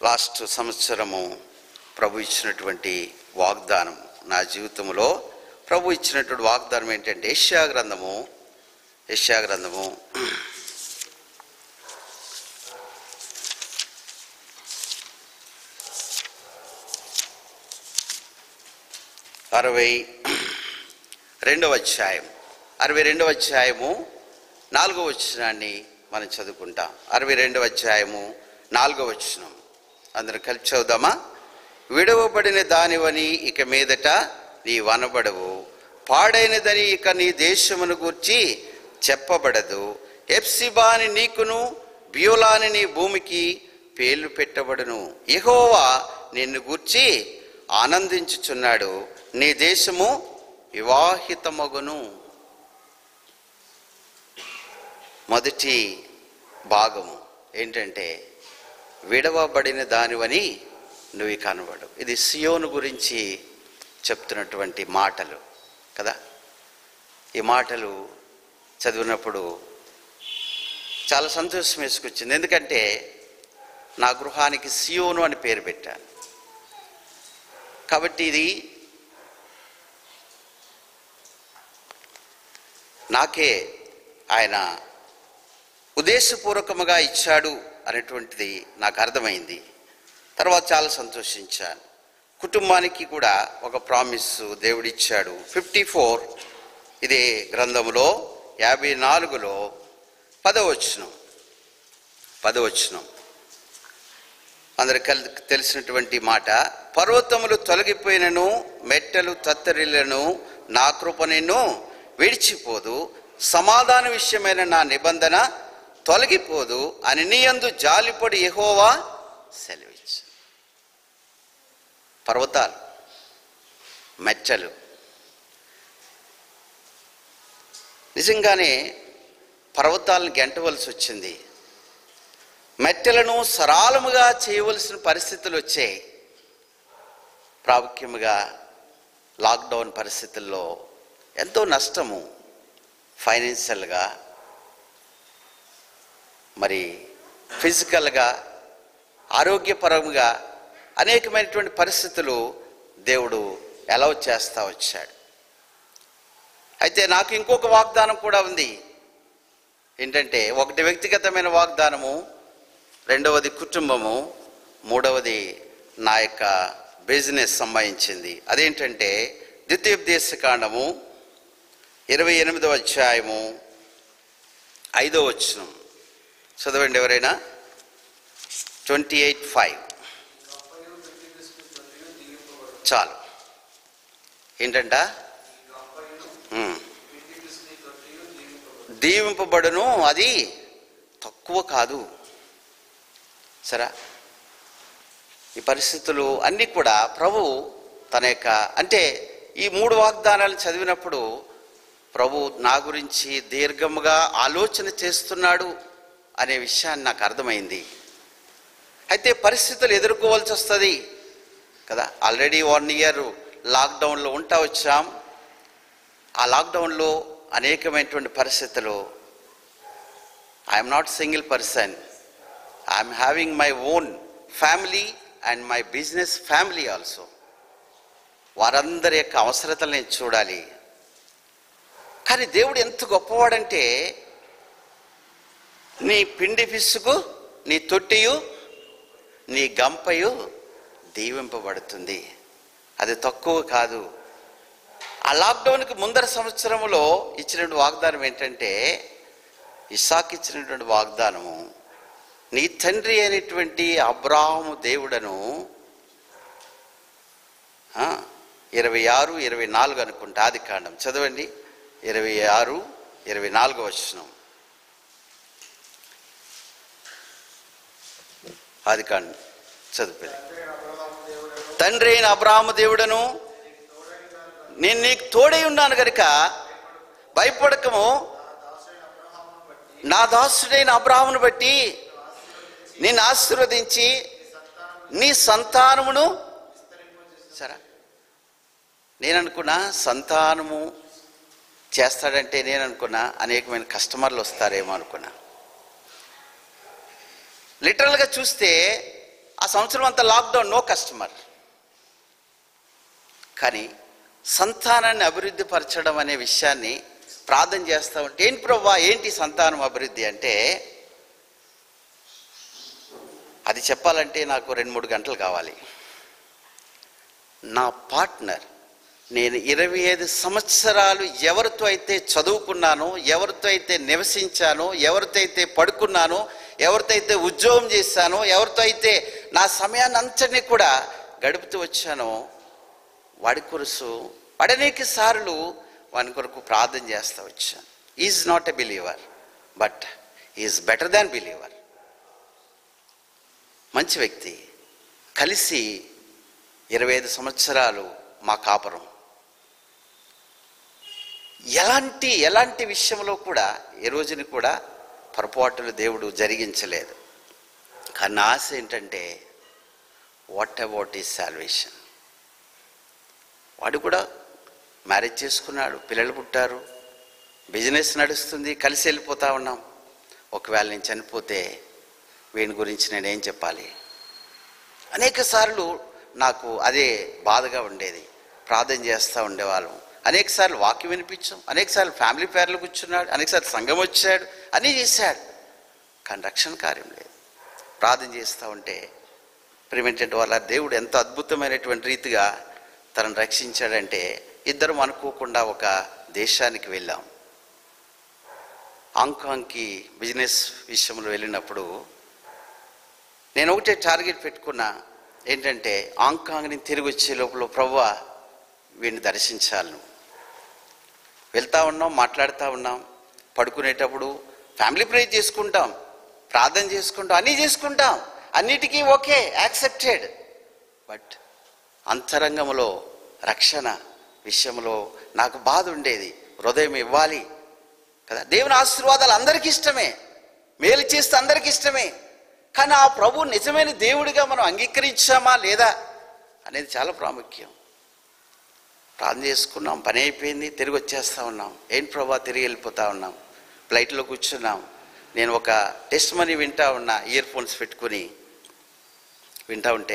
Last సంవత్సరము ప్రభు ఇచ్చినటువంటి వాగ్దానం నా జీవితంలో ప్రభు ఇచ్చినటువంటి వాగ్దానం ఏంటంటే యెషయా గ్రంథము యెషయా గ్రంథము అరవై రెండవ అధ్యాయం అరవై రెండవ అధ్యాయము నాలుగవ వచనాన్ని మనం చదువుకుంటాం అరవై రెండవ అధ్యాయము నాలుగవ వచనం అందరూ కలిసి చదువుదామా విడవబడిన దానివని ఇక మీదట నీ వనబడవు పాడైనదని ఇక నీ దేశమును గూర్చి చెప్పబడదు ఎప్సిబాని నీకును బ్యూలాని నీ భూమికి పేర్లు పెట్టబడును యెహోవా నిన్ను గూర్చి ఆనందించుచున్నాడు నీ దేశము వివాహితమగును మొదటి భాగము ఏంటంటే విడవబడిన దానివని నువ్వు కనబడు ఇది సియోను గురించి చెప్తున్నటువంటి మాటలు కదా ఈ మాటలు చదివినప్పుడు చాలా సంతోషం వేసుకొచ్చింది ఎందుకంటే నా గృహానికి సియోను అని పేరు పెట్టాను కాబట్టి ఇది నాకే ఆయన ఉద్దేశపూర్వకముగా ఇచ్చాడు అనేటువంటిది నాకు అర్థమైంది తర్వాత చాలా సంతోషించాను కుటుంబానికి కూడా ఒక ప్రామిస్ దేవుడిచ్చాడు ఫిఫ్టీ ఫోర్ ఇదే గ్రంథంలో యాభై నాలుగులో పదవచనం పదవచనం అందరికి కల్- తెలిసినటువంటి మాట పర్వతములు తొలగిపోయినను మెట్టలు తత్తరిల్లను నా కృప నిన్ను విడిచిపోదు సమాధాన విషయమైన నా నిబంధన తొలగిపోదు అని నీ యందు జాలిపడి యెహోవా సెలవిచ్చు పర్వతాలు మెట్టలు నిజంగానే పర్వతాలను గెంటవలసి వచ్చింది మెట్టెలను సరాలముగా చేయవలసిన పరిస్థితులు వచ్చాయి ప్రాముఖ్యముగా లాక్డౌన్ పరిస్థితుల్లో ఎంతో నష్టము ఫైనాన్షియల్గా మరి ఫిజికల్గా ఆరోగ్యపరంగా అనేకమైనటువంటి పరిస్థితులు దేవుడు అలౌ చేస్తా వచ్చాడు అయితే నాకు ఇంకొక వాగ్దానం కూడా ఉంది ఏంటంటే ఒకటి వ్యక్తిగతమైన వాగ్దానము రెండవది కుటుంబము మూడవది నా యొక్క బిజినెస్ సంబంధించింది అదేంటంటే ద్వితీయోపదేశ కాండము ఇరవై ఎనిమిదవ అధ్యాయము ఐదో వచనం చదవండి ఎవరైనా ట్వంటీ ఎయిట్ ఫైవ్ చాలు ఏంటంట ఉమ్. దీవింపబడును అది తక్కువ కాదు సరే ఈ పరిస్థితులు అన్నీ కూడా ప్రభు తన యొక్క అంటే ఈ మూడు వాగ్దానాలు చదివినప్పుడు ప్రభు నా గురించి దీర్ఘముగా ఆలోచన చేస్తున్నాడు అనే విషయాన్ని నాకు అర్థమైంది అయితే పరిస్థితులు ఎదుర్కోవాల్సి వస్తుంది కదా ఆల్రెడీ వన్ ఇయర్ లాక్డౌన్లో ఉంటా వచ్చాం ఆ లాక్డౌన్లో అనేకమైనటువంటి పరిస్థితులు I'm not single person I'm having my own family and my business family also వారందరి యొక్క అవసరతలు నేను చూడాలి కానీ దేవుడు ఎంత గొప్పవాడంటే నీ పిండి పిసుకు నీ తొట్టియు నీ గంపయు దీవింపబడుతుంది అది తక్కువ కాదు ఆ లాక్డౌన్కి ముందర సంవత్సరంలో ఇచ్చినటువంటి వాగ్దానం ఏంటంటే ఇసాక్ ఇచ్చినటువంటి వాగ్దానము నీ తండ్రి అయినటువంటి అబ్రాహము దేవుడను ఆ, ఇరవై ఆరు ఇరవై నాలుగు అనుకుంటా ఆది కాండం చదవండి ఇరవై ఆరు ఇరవై నాలుగు వచ్చినాం ఆది కాండం చదువు తండ్రి అయిన అబ్రాహము దేవుడను నేను నీకు తోడై ఉన్నాను గనుక భయపడకము నా దాసుడైన అబ్రాహమును బట్టి నిన్ను ఆశీర్వదించి నీ సంతానమును సరే నేను అనుకున్నా సంతానము చేస్తాడంటే నేను అనుకున్నా అనేకమైన కస్టమర్లు వస్తారేమో అనుకున్నా లిటరల్గా చూస్తే ఆ సంవత్సరం అంతా లాక్డౌన్ నో కస్టమర్ కానీ సంతానాన్ని అభివృద్ధి పరచడం అనే విషయాన్ని ప్రార్థన చేస్తూ ఉంటే ఏంటి ప్రభా ఏంటి సంతానం అభివృద్ధి అంటే అది చెప్పాలంటే నాకు రెండు మూడు గంటలు కావాలి నా పార్ట్నర్ నేను ఇరవై ఐదు సంవత్సరాలు ఎవరితో అయితే చదువుకున్నానో ఎవరితో అయితే నివసించానో ఎవరితో అయితే పడుకున్నానో ఎవరితో అయితే ఉద్యోగం చేశానో ఎవరితో అయితే నా సమయాన్ని అంతటినీ కూడా గడుపుతూ వచ్చానో వాడి కొరుసు వాడు అనేక సార్లు వాని కొరకు ప్రార్థన చేస్తూ వచ్చాను is not a believer but is better than believer మంచి వ్యక్తి కలిసి ఇరవై ఐదు సంవత్సరాలు మా కాపురం ఎలాంటి ఎలాంటి విషయంలో కూడా ఏ రోజుని కూడా పొరపాటులు దేవుడు జరిగించలేదు కానీ నా ఆశ ఏంటంటే వాట్ అబౌట్ ఈజ్ సాల్వేషన్ వాడు కూడా మ్యారేజ్ చేసుకున్నాడు పిల్లలు పుట్టారు బిజినెస్ నడుస్తుంది కలిసి వెళ్ళిపోతా ఉన్నాం ఒకవేళ నేను చనిపోతే వీని గురించి నేనేం చెప్పాలి అనేక సార్లు నాకు అదే బాధగా ఉండేది ప్రార్థన చేస్తూ ఉండేవాళ్ళం అనేక సార్లు వాక్యం వినిపించాం అనేక సార్లు ఫ్యామిలీ పేర్లు కూర్చున్నాడు అనేక సార్లు సంఘం వచ్చాడు అన్నీ చేశాడు కానీ రక్షణ కార్యం లేదు ప్రార్థన చేస్తూ ఉంటే ప్రిమెంటెంట్ వాళ్ళ దేవుడు ఎంత అద్భుతమైనటువంటి రీతిగా తనను రక్షించాడంటే ఇద్దరం అనుకోకుండా ఒక దేశానికి వెళ్ళాం హాంకాంగ్కి బిజినెస్ విషయంలో వెళ్ళినప్పుడు నేను ఒకటే టార్గెట్ పెట్టుకున్నా ఏంటంటే హాంకాంగ్ని తిరిగి వచ్చే లోపల ప్రవ్వా వీడిని దర్శించాలి నువ్వు వెళ్తా ఉన్నాం మాట్లాడుతూ ఉన్నాం పడుకునేటప్పుడు ఫ్యామిలీ ప్రేయర్ చేసుకుంటాం ప్రార్థన చేసుకుంటాం అన్నీ చేసుకుంటాం అన్నిటికీ ఓకే యాక్సెప్టెడ్ బట్ అంతరంగంలో రక్షణ విషయంలో నాకు బాధ ఉండేది హృదయం ఇవ్వాలి కదా దేవుని ఆశీర్వాదాలు అందరికీ ఇష్టమే మేలు చేస్తే అందరికీ ఇష్టమే కానీ ఆ ప్రభు నిజమైన దేవుడిగా మనం అంగీకరించామా లేదా అనేది చాలా ప్రాముఖ్యం ప్రార్థన చేసుకున్నాం పని అయిపోయింది తిరిగి వచ్చేస్తా ఉన్నాం ఏంటి ప్రభా తిరిగి వెళ్ళిపోతా ఉన్నాం ఫ్లైట్లో కూర్చున్నాం నేను ఒక టెస్ట్ మనీ వింటా ఉన్నా ఇయర్ ఫోన్స్ పెట్టుకుని వింటా ఉంటే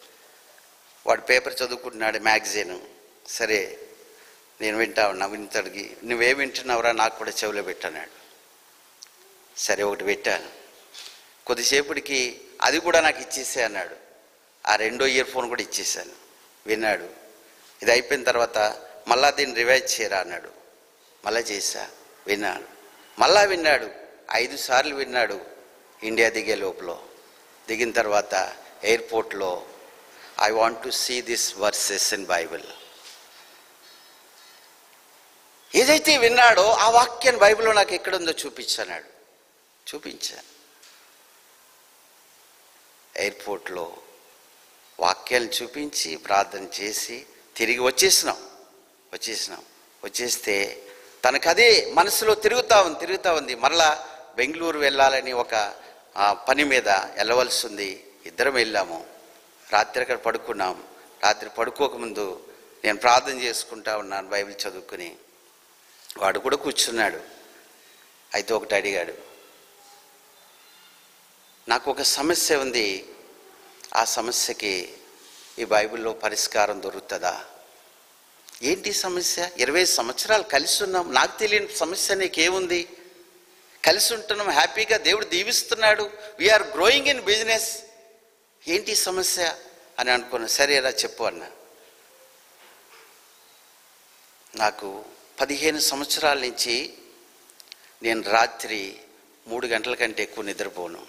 వాడు పేపర్ చదువుకుంటున్నాడు మ్యాగజైన్ సరే నేను వింటా ఉన్నా వింతడికి నువ్వేం వింటున్నావురా నాకు కూడా చెవిలో పెట్టన్నాడు సరే ఒకటి పెట్టాను కొద్దిసేపటికి అది కూడా నాకు ఇచ్చేసే అన్నాడు ఆ రెండో ఇయర్ ఫోన్ కూడా ఇచ్చేసాను విన్నాడు ఇది అయిపోయిన తర్వాత మళ్ళా దీన్ని రివైజ్ చేయరా అన్నాడు మళ్ళా చేశా విన్నాడు మళ్ళా విన్నాడు ఐదు సార్లు విన్నాడు ఇండియా దిగే లోపల దిగిన తర్వాత ఎయిర్పోర్ట్లో I want to see this verses in Bible ఏదైతే విన్నాడో ఆ వాక్యాన్ని బైబిల్లో నాకు ఎక్కడుందో చూపించన్నాడు చూపించాను ఎయిర్పోర్ట్లో వాక్యాలు చూపించి ప్రార్థన చేసి తిరిగి వచ్చేసినాం వచ్చేసినాం వచ్చేస్తే తనకు అదే మనసులో తిరుగుతా ఉంది తిరుగుతూ ఉంది మరలా బెంగళూరు వెళ్ళాలని ఒక ఆ, పని మీద వెళ్ళవలసి ఉంది ఇద్దరం వెళ్ళాము రాత్రి అక్కడ పడుకున్నాం రాత్రి పడుకోకముందు నేను ప్రార్థన చేసుకుంటా ఉన్నాను బైబిల్ చదువుకుని వాడు కూడా కూర్చున్నాడు అయితే ఒకటి అడిగాడు నాకు ఒక సమస్య ఉంది ఆ సమస్యకి ఈ బైబిల్లో పరిష్కారం దొరుకుతుందా ఏంటి సమస్య ఇరవై సంవత్సరాలు కలిసి ఉన్నాం నాకు తెలియని సమస్య నీకేముంది కలిసి ఉంటున్నాం హ్యాపీగా దేవుడు దీవిస్తున్నాడు వీఆర్ గ్రోయింగ్ ఇన్ బిజినెస్ ఏంటి సమస్య అని అనుకున్నా సరేరా చెప్పు అన్న నాకు పదిహేను సంవత్సరాల నుంచి నేను రాత్రి మూడు గంటల కంటే ఎక్కువ నిద్రపోను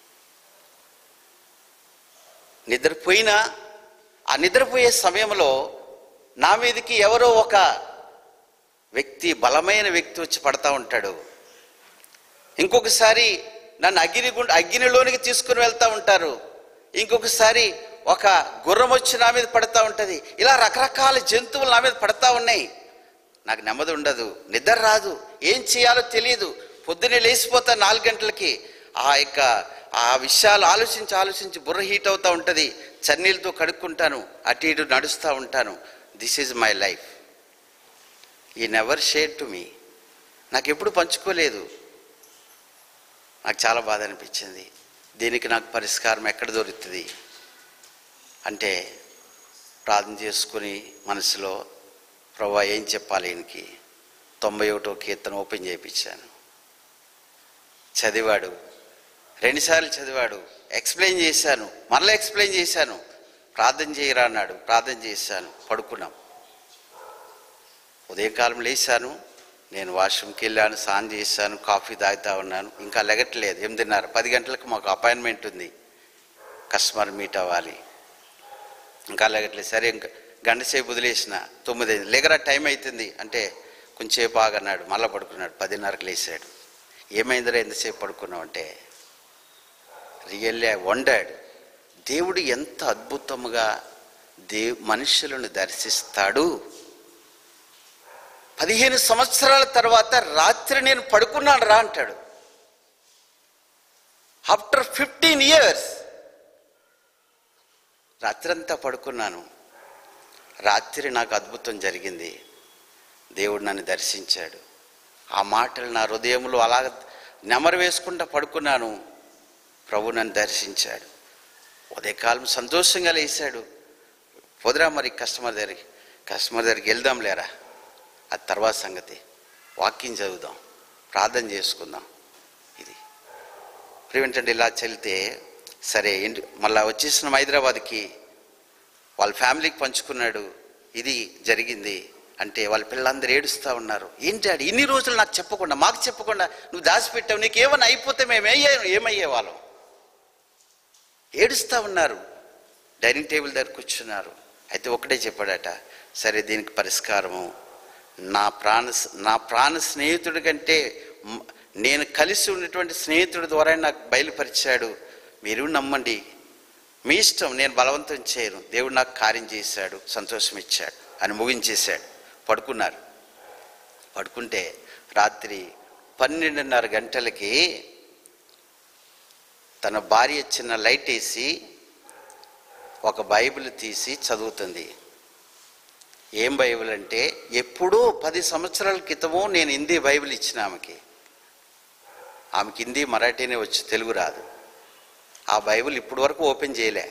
నిద్రపోయినా ఆ నిద్రపోయే సమయంలో నా మీదకి ఎవరో ఒక వ్యక్తి బలమైన వ్యక్తి వచ్చి పడతా ఉంటాడు ఇంకొకసారి నన్ను అగ్ని గుండ అగ్నిలోనికి తీసుకుని వెళ్తా ఉంటారు ఇంకొకసారి ఒక గుర్రం వచ్చి నా మీద పడతా ఉంటుంది ఇలా రకరకాల జంతువులు నా మీద పడతా ఉన్నాయి నాకు నెమ్మది ఉండదు నిద్ర రాదు ఏం చేయాలో తెలియదు పొద్దున్నే లేచిపోతా నాలుగు గంటలకి ఆ యొక్క ఆ విషయాలు ఆలోచించి ఆలోచించి బుర్ర హీట్ అవుతూ ఉంటుంది చన్నీళ్ళతో కడుక్కుంటాను అటు ఇటు నడుస్తూ ఉంటాను this is my life I never share to me నాకు ఎప్పుడు పంచుకోలేదు నాకు చాలా బాధ అనిపించింది దీనికి నాకు పరిష్కారం ఎక్కడ దొరుకుతుంది అంటే ప్రార్థన చేసుకుని మనసులో ప్రభా ఏం చెప్పాలి ఈయనకి తొంభై ఒకటో కీర్తన ఓపెన్ చేయించాను చదివాడు రెండుసార్లు చదివాడు ఎక్స్ప్లెయిన్ చేశాను మరలా ఎక్స్ప్లెయిన్ చేశాను ప్రార్థన చేయరా అన్నాడు ప్రార్థన చేశాను పడుకున్నాం ఉదయకాలం లేచాను నేను వాష్రూమ్కి వెళ్ళాను స్నానం చేశాను కాఫీ తాగుతా ఉన్నాను ఇంకా లెగట్లేదు ఎనిమిదిన్నర పది గంటలకు మాకు అపాయింట్మెంట్ ఉంది కస్టమర్ మీట్ అవ్వాలి ఇంకా లెగట్లేదు సరే ఇంకా గంట సేపు వదిలేసిన తొమ్మిది అయింది. లేగరా టైం అవుతుంది అంటే కొంచెంసేపు ఆగన్నాడు మళ్ళీ పడుకున్నాడు పదిన్నరకు లేచాడు ఏమైందిరా ఎంతసేపు పడుకున్నావు అంటే రియల్లీ ఐ వండర్డ్ దేవుడు ఎంత అద్భుతముగా దే మనుషులను దర్శిస్తాడు పదిహేను సంవత్సరాల తర్వాత రాత్రి నేను పడుకున్నాను రా అంటాడు ఆఫ్టర్ ఫిఫ్టీన్ ఇయర్స్ రాత్రంతా పడుకున్నాను రాత్రి నాకు అద్భుతం జరిగింది దేవుడు నన్ను దర్శించాడు ఆ మాటలు నా హృదయంలో అలా నెమరు వేసుకుంటా పడుకున్నాను ప్రభు నన్ను దర్శించాడు ఉదయకాలం సంతోషంగా లేచాడు పోదురా మరి కస్టమర్ దగ్గరికి కస్టమర్ దగ్గరికి వెళ్దాం లేరా అది తర్వాత సంగతి వాక్యం చదువుదాం ప్రార్థన చేసుకుందాం ఇది ప్రివెంటండి ఇలా చెల్లితే సరే ఇంటి మళ్ళా వచ్చేసిన హైదరాబాద్కి వాళ్ళ ఫ్యామిలీకి పంచుకున్నాడు ఇది జరిగింది అంటే వాళ్ళ పిల్లలందరూ ఏడుస్తూ ఉన్నారు ఏంటి డాడీ ఇన్ని రోజులు నాకు చెప్పకుండా మాకు చెప్పకుండా నువ్వు దాచిపెట్టావు నీకు ఏమైనా అయిపోతే మేము ఏమయ్యే ఏమయ్యే వాళ్ళం ఏడుస్తూ ఉన్నారు డైనింగ్ టేబుల్ దగ్గర కూర్చున్నారు అయితే ఒకటే చెప్పాడట సరే దీనికి పరిష్కారము నా ప్రాణ నా ప్రాణ స్నేహితుడి కంటే మ్- నేను కలిసి ఉన్నటువంటి స్నేహితుడి ద్వారా నాకు బయలుపరిచాడు మీరు నమ్మండి మీ ఇష్టం నేను బలవంతం చేయను దేవుడు నాకు కార్యం చేశాడు సంతోషం ఇచ్చాడు అని ముగించేశాడు పడుకున్నారు పడుకుంటే రాత్రి పన్నెండున్నర గంటలకి తన భార్య చిన్న లైట్ వేసి ఒక బైబిల్ తీసి చదువుతుంది ఏం బైబిల్ అంటే ఎప్పుడో పది సంవత్సరాల క్రితమో నేను హిందీ బైబిల్ ఇచ్చిన ఆమెకి ఆమెకి హిందీ మరాఠీనే వచ్చి తెలుగు రాదు ఆ బైబిల్ ఇప్పటి వరకు ఓపెన్ చేయలే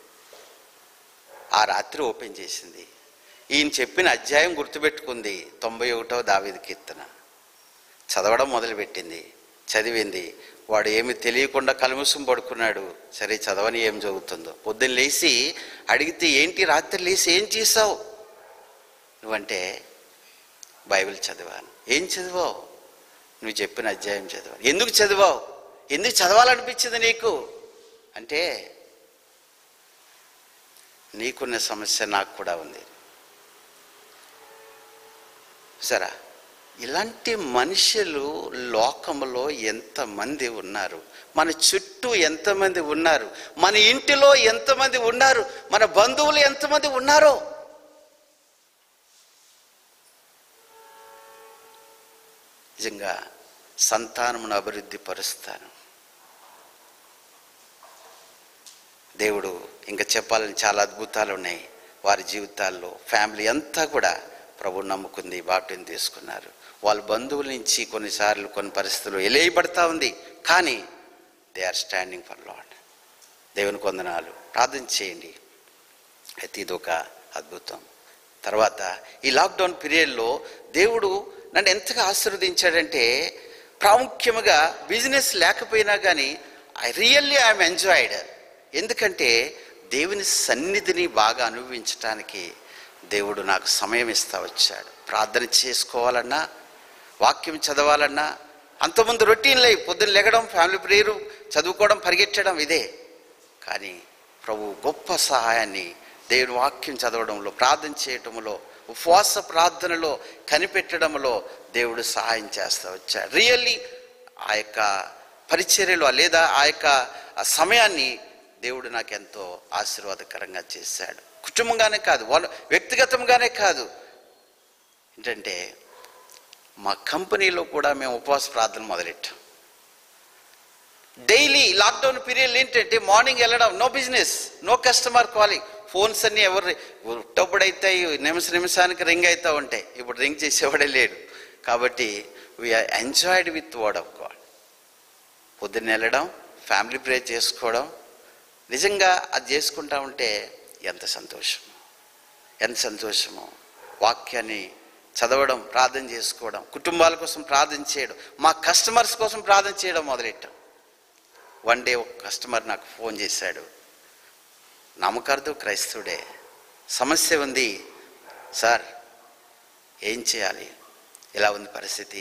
ఆ రాత్రి ఓపెన్ చేసింది ఈయన చెప్పిన అధ్యాయం గుర్తుపెట్టుకుంది తొంభై ఒకటవ దావేది కీర్తన చదవడం మొదలుపెట్టింది చదివింది వాడు ఏమి తెలియకుండా కలుముసం పడుకున్నాడు సరే చదవని ఏం చదువుతుందో పొద్దున్న లేచి అడిగితే ఏంటి రాత్రి లేచి ఏం చేసావు నువ్వంటే బైబిల్ చదివాను ఏం చదివావు నువ్వు చెప్పిన అధ్యాయం చదివాను ఎందుకు చదివావు ఎందుకు చదవాలనిపించింది నీకు అంటే నీకున్న సమస్య నాకు కూడా ఉంది సరా ఇలాంటి మనుషులు లోకములో ఎంతమంది ఉన్నారు మన చుట్టూ ఎంతమంది ఉన్నారు మన ఇంటిలో ఎంతమంది ఉన్నారు మన బంధువులు ఎంతమంది ఉన్నారో నిజంగా సంతానమును అభివృద్ధి పరుస్తాను దేవుడు ఇంకా చెప్పాలని చాలా అద్భుతాలు ఉన్నాయి వారి జీవితాల్లో ఫ్యామిలీ అంతా కూడా ప్రభు నమ్ముకుంది బాప్టిని తీసుకున్నారు వాళ్ళ బంధువుల నుంచి కొన్నిసార్లు కొన్ని పరిస్థితులు ఎలేయబడతా ఉంది కానీ they are standing for Lord దేవుని కొందనాలు ప్రార్థన చేయండి అయితే ఇది ఒక అద్భుతం తర్వాత ఈ లాక్డౌన్ పీరియడ్లో దేవుడు నన్ను ఎంతగా ఆశీర్వదించాడంటే ప్రాముఖ్యముగా బిజినెస్ లేకపోయినా కానీ ఐ రియల్లీ ఐఎమ్ ఎంజాయిడ్ ఎందుకంటే దేవుని సన్నిధిని బాగా అనుభవించటానికి దేవుడు నాకు సమయం ఇస్తా వచ్చాడు ప్రార్థన చేసుకోవాలన్నా వాక్యం చదవాలన్నా అంతకుముందు రొటీన్ లైఫ్ పొద్దున్న లెగడం ఫ్యామిలీ ప్రేయరు చదువుకోవడం పరిగెట్టడం ఇదే కానీ ప్రభు గొప్ప సహాయాన్ని దేవుని వాక్యం చదవడంలో ప్రార్థన చేయటంలో ఉపవాస ప్రార్థనలో కనిపెట్టడంలో దేవుడు సహాయం చేస్తూ వచ్చాడు రియల్లీ ఆ యొక్క పరిచర్యలో లేదా ఆ యొక్క ఆ సమయాన్ని దేవుడు నాకు ఎంతో ఆశీర్వాదకరంగా చేశాడు కుటుంబంగానే కాదు వాళ్ళ వ్యక్తిగతంగానే కాదు ఏంటంటే మా కంపెనీలో కూడా మేము ఉపవాస ప్రార్థన మొదలెట్టాం డైలీ లాక్డౌన్ పీరియడ్ ఏంటంటే మార్నింగ్ వెళ్ళడం no business no customer calling phones అన్ని ఎవరు ఉట్టప్పుడు అవుతాయి నిమిష నిమిషానికి రింగ్ అవుతూ ఉంటాయి ఇప్పుడు రింగ్ చేసేవాడే లేడు కాబట్టి we are enjoyed with word of God పొద్దున్న వెళ్ళడం ఫ్యామిలీ ప్రేయర్ చేసుకోవడం నిజంగా అది చేసుకుంటా ఉంటే ఎంత సంతోషము ఎంత సంతోషము వాక్యాన్ని చదవడం ప్రార్థన చేసుకోవడం కుటుంబాల కోసం ప్రార్థన చేయడం మా కస్టమర్స్ కోసం ప్రార్థన చేయడం మొదలెట్టాం వన్ డే ఒక కస్టమర్ నాకు ఫోన్ చేశాడు నమ్మకార్థు క్రైస్తవుడే సమస్య ఉంది సార్ ఏం చేయాలి ఇలా ఉంది పరిస్థితి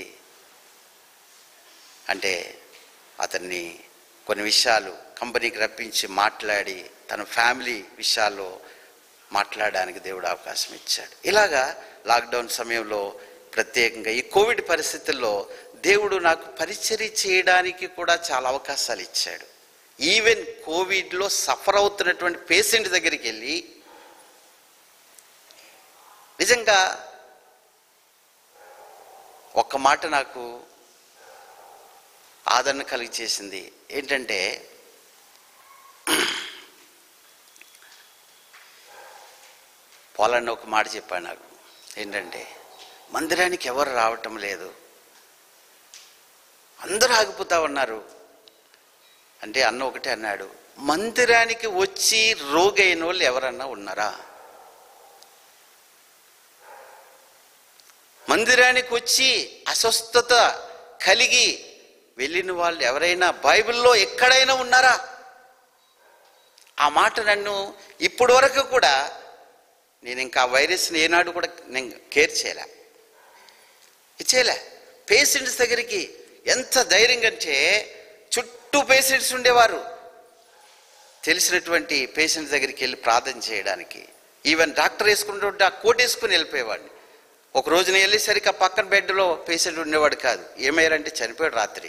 అంటే అతన్ని కొన్ని విషయాలు కంపెనీకి రప్పించి మాట్లాడి తన ఫ్యామిలీ విషయాల్లో మాట్లాడడానికి దేవుడు అవకాశం ఇచ్చాడు ఇలాగా లాక్డౌన్ సమయంలో ప్రత్యేకంగా ఈ కోవిడ్ పరిస్థితుల్లో దేవుడు నాకు పరిచర్య చేయడానికి కూడా చాలా అవకాశాలు ఇచ్చాడు ఈవెన్ కోవిడ్లో సఫర్ అవుతున్నటువంటి పేషెంట్ దగ్గరికి వెళ్ళి నిజంగా ఒక్క మాట నాకు ఆదరణ కలిగి చేసింది ఏంటంటే పోలన్న ఒక మాట చెప్పాడు నాకు ఏంటంటే మందిరానికి ఎవరు రావటం లేదు అందరూ ఆగిపోతా ఉన్నారు అంటే అన్న ఒకటే అన్నాడు మందిరానికి వచ్చి రోగైన వాళ్ళు ఎవరన్నా ఉన్నారా మందిరానికి వచ్చి అస్వస్థత కలిగి వెళ్ళిన వాళ్ళు ఎవరైనా బైబిల్లో ఎక్కడైనా ఉన్నారా ఆ మాట నన్ను ఇప్పటి వరకు కూడా నేను ఇంకా ఆ వైరస్ని ఏనాడు కూడా నేను కేర్ చేయలే ఇచ్చేయలే పేషెంట్స్ దగ్గరికి ఎంత ధైర్యంగా అంటే చుట్టూ పేషెంట్స్ ఉండేవారు తెలిసినటువంటి పేషెంట్స్ దగ్గరికి వెళ్ళి ప్రార్థన చేయడానికి ఈవెన్ డాక్టర్ వేసుకుంటుంటే ఆ కోట్ వేసుకుని వెళ్ళిపోయేవాడిని ఒక రోజున వెళ్ళేసరికి ఆ పక్కన బెడ్లో పేషెంట్ ఉండేవాడు కాదు ఏమయ్యారంటే చనిపోయాడు రాత్రి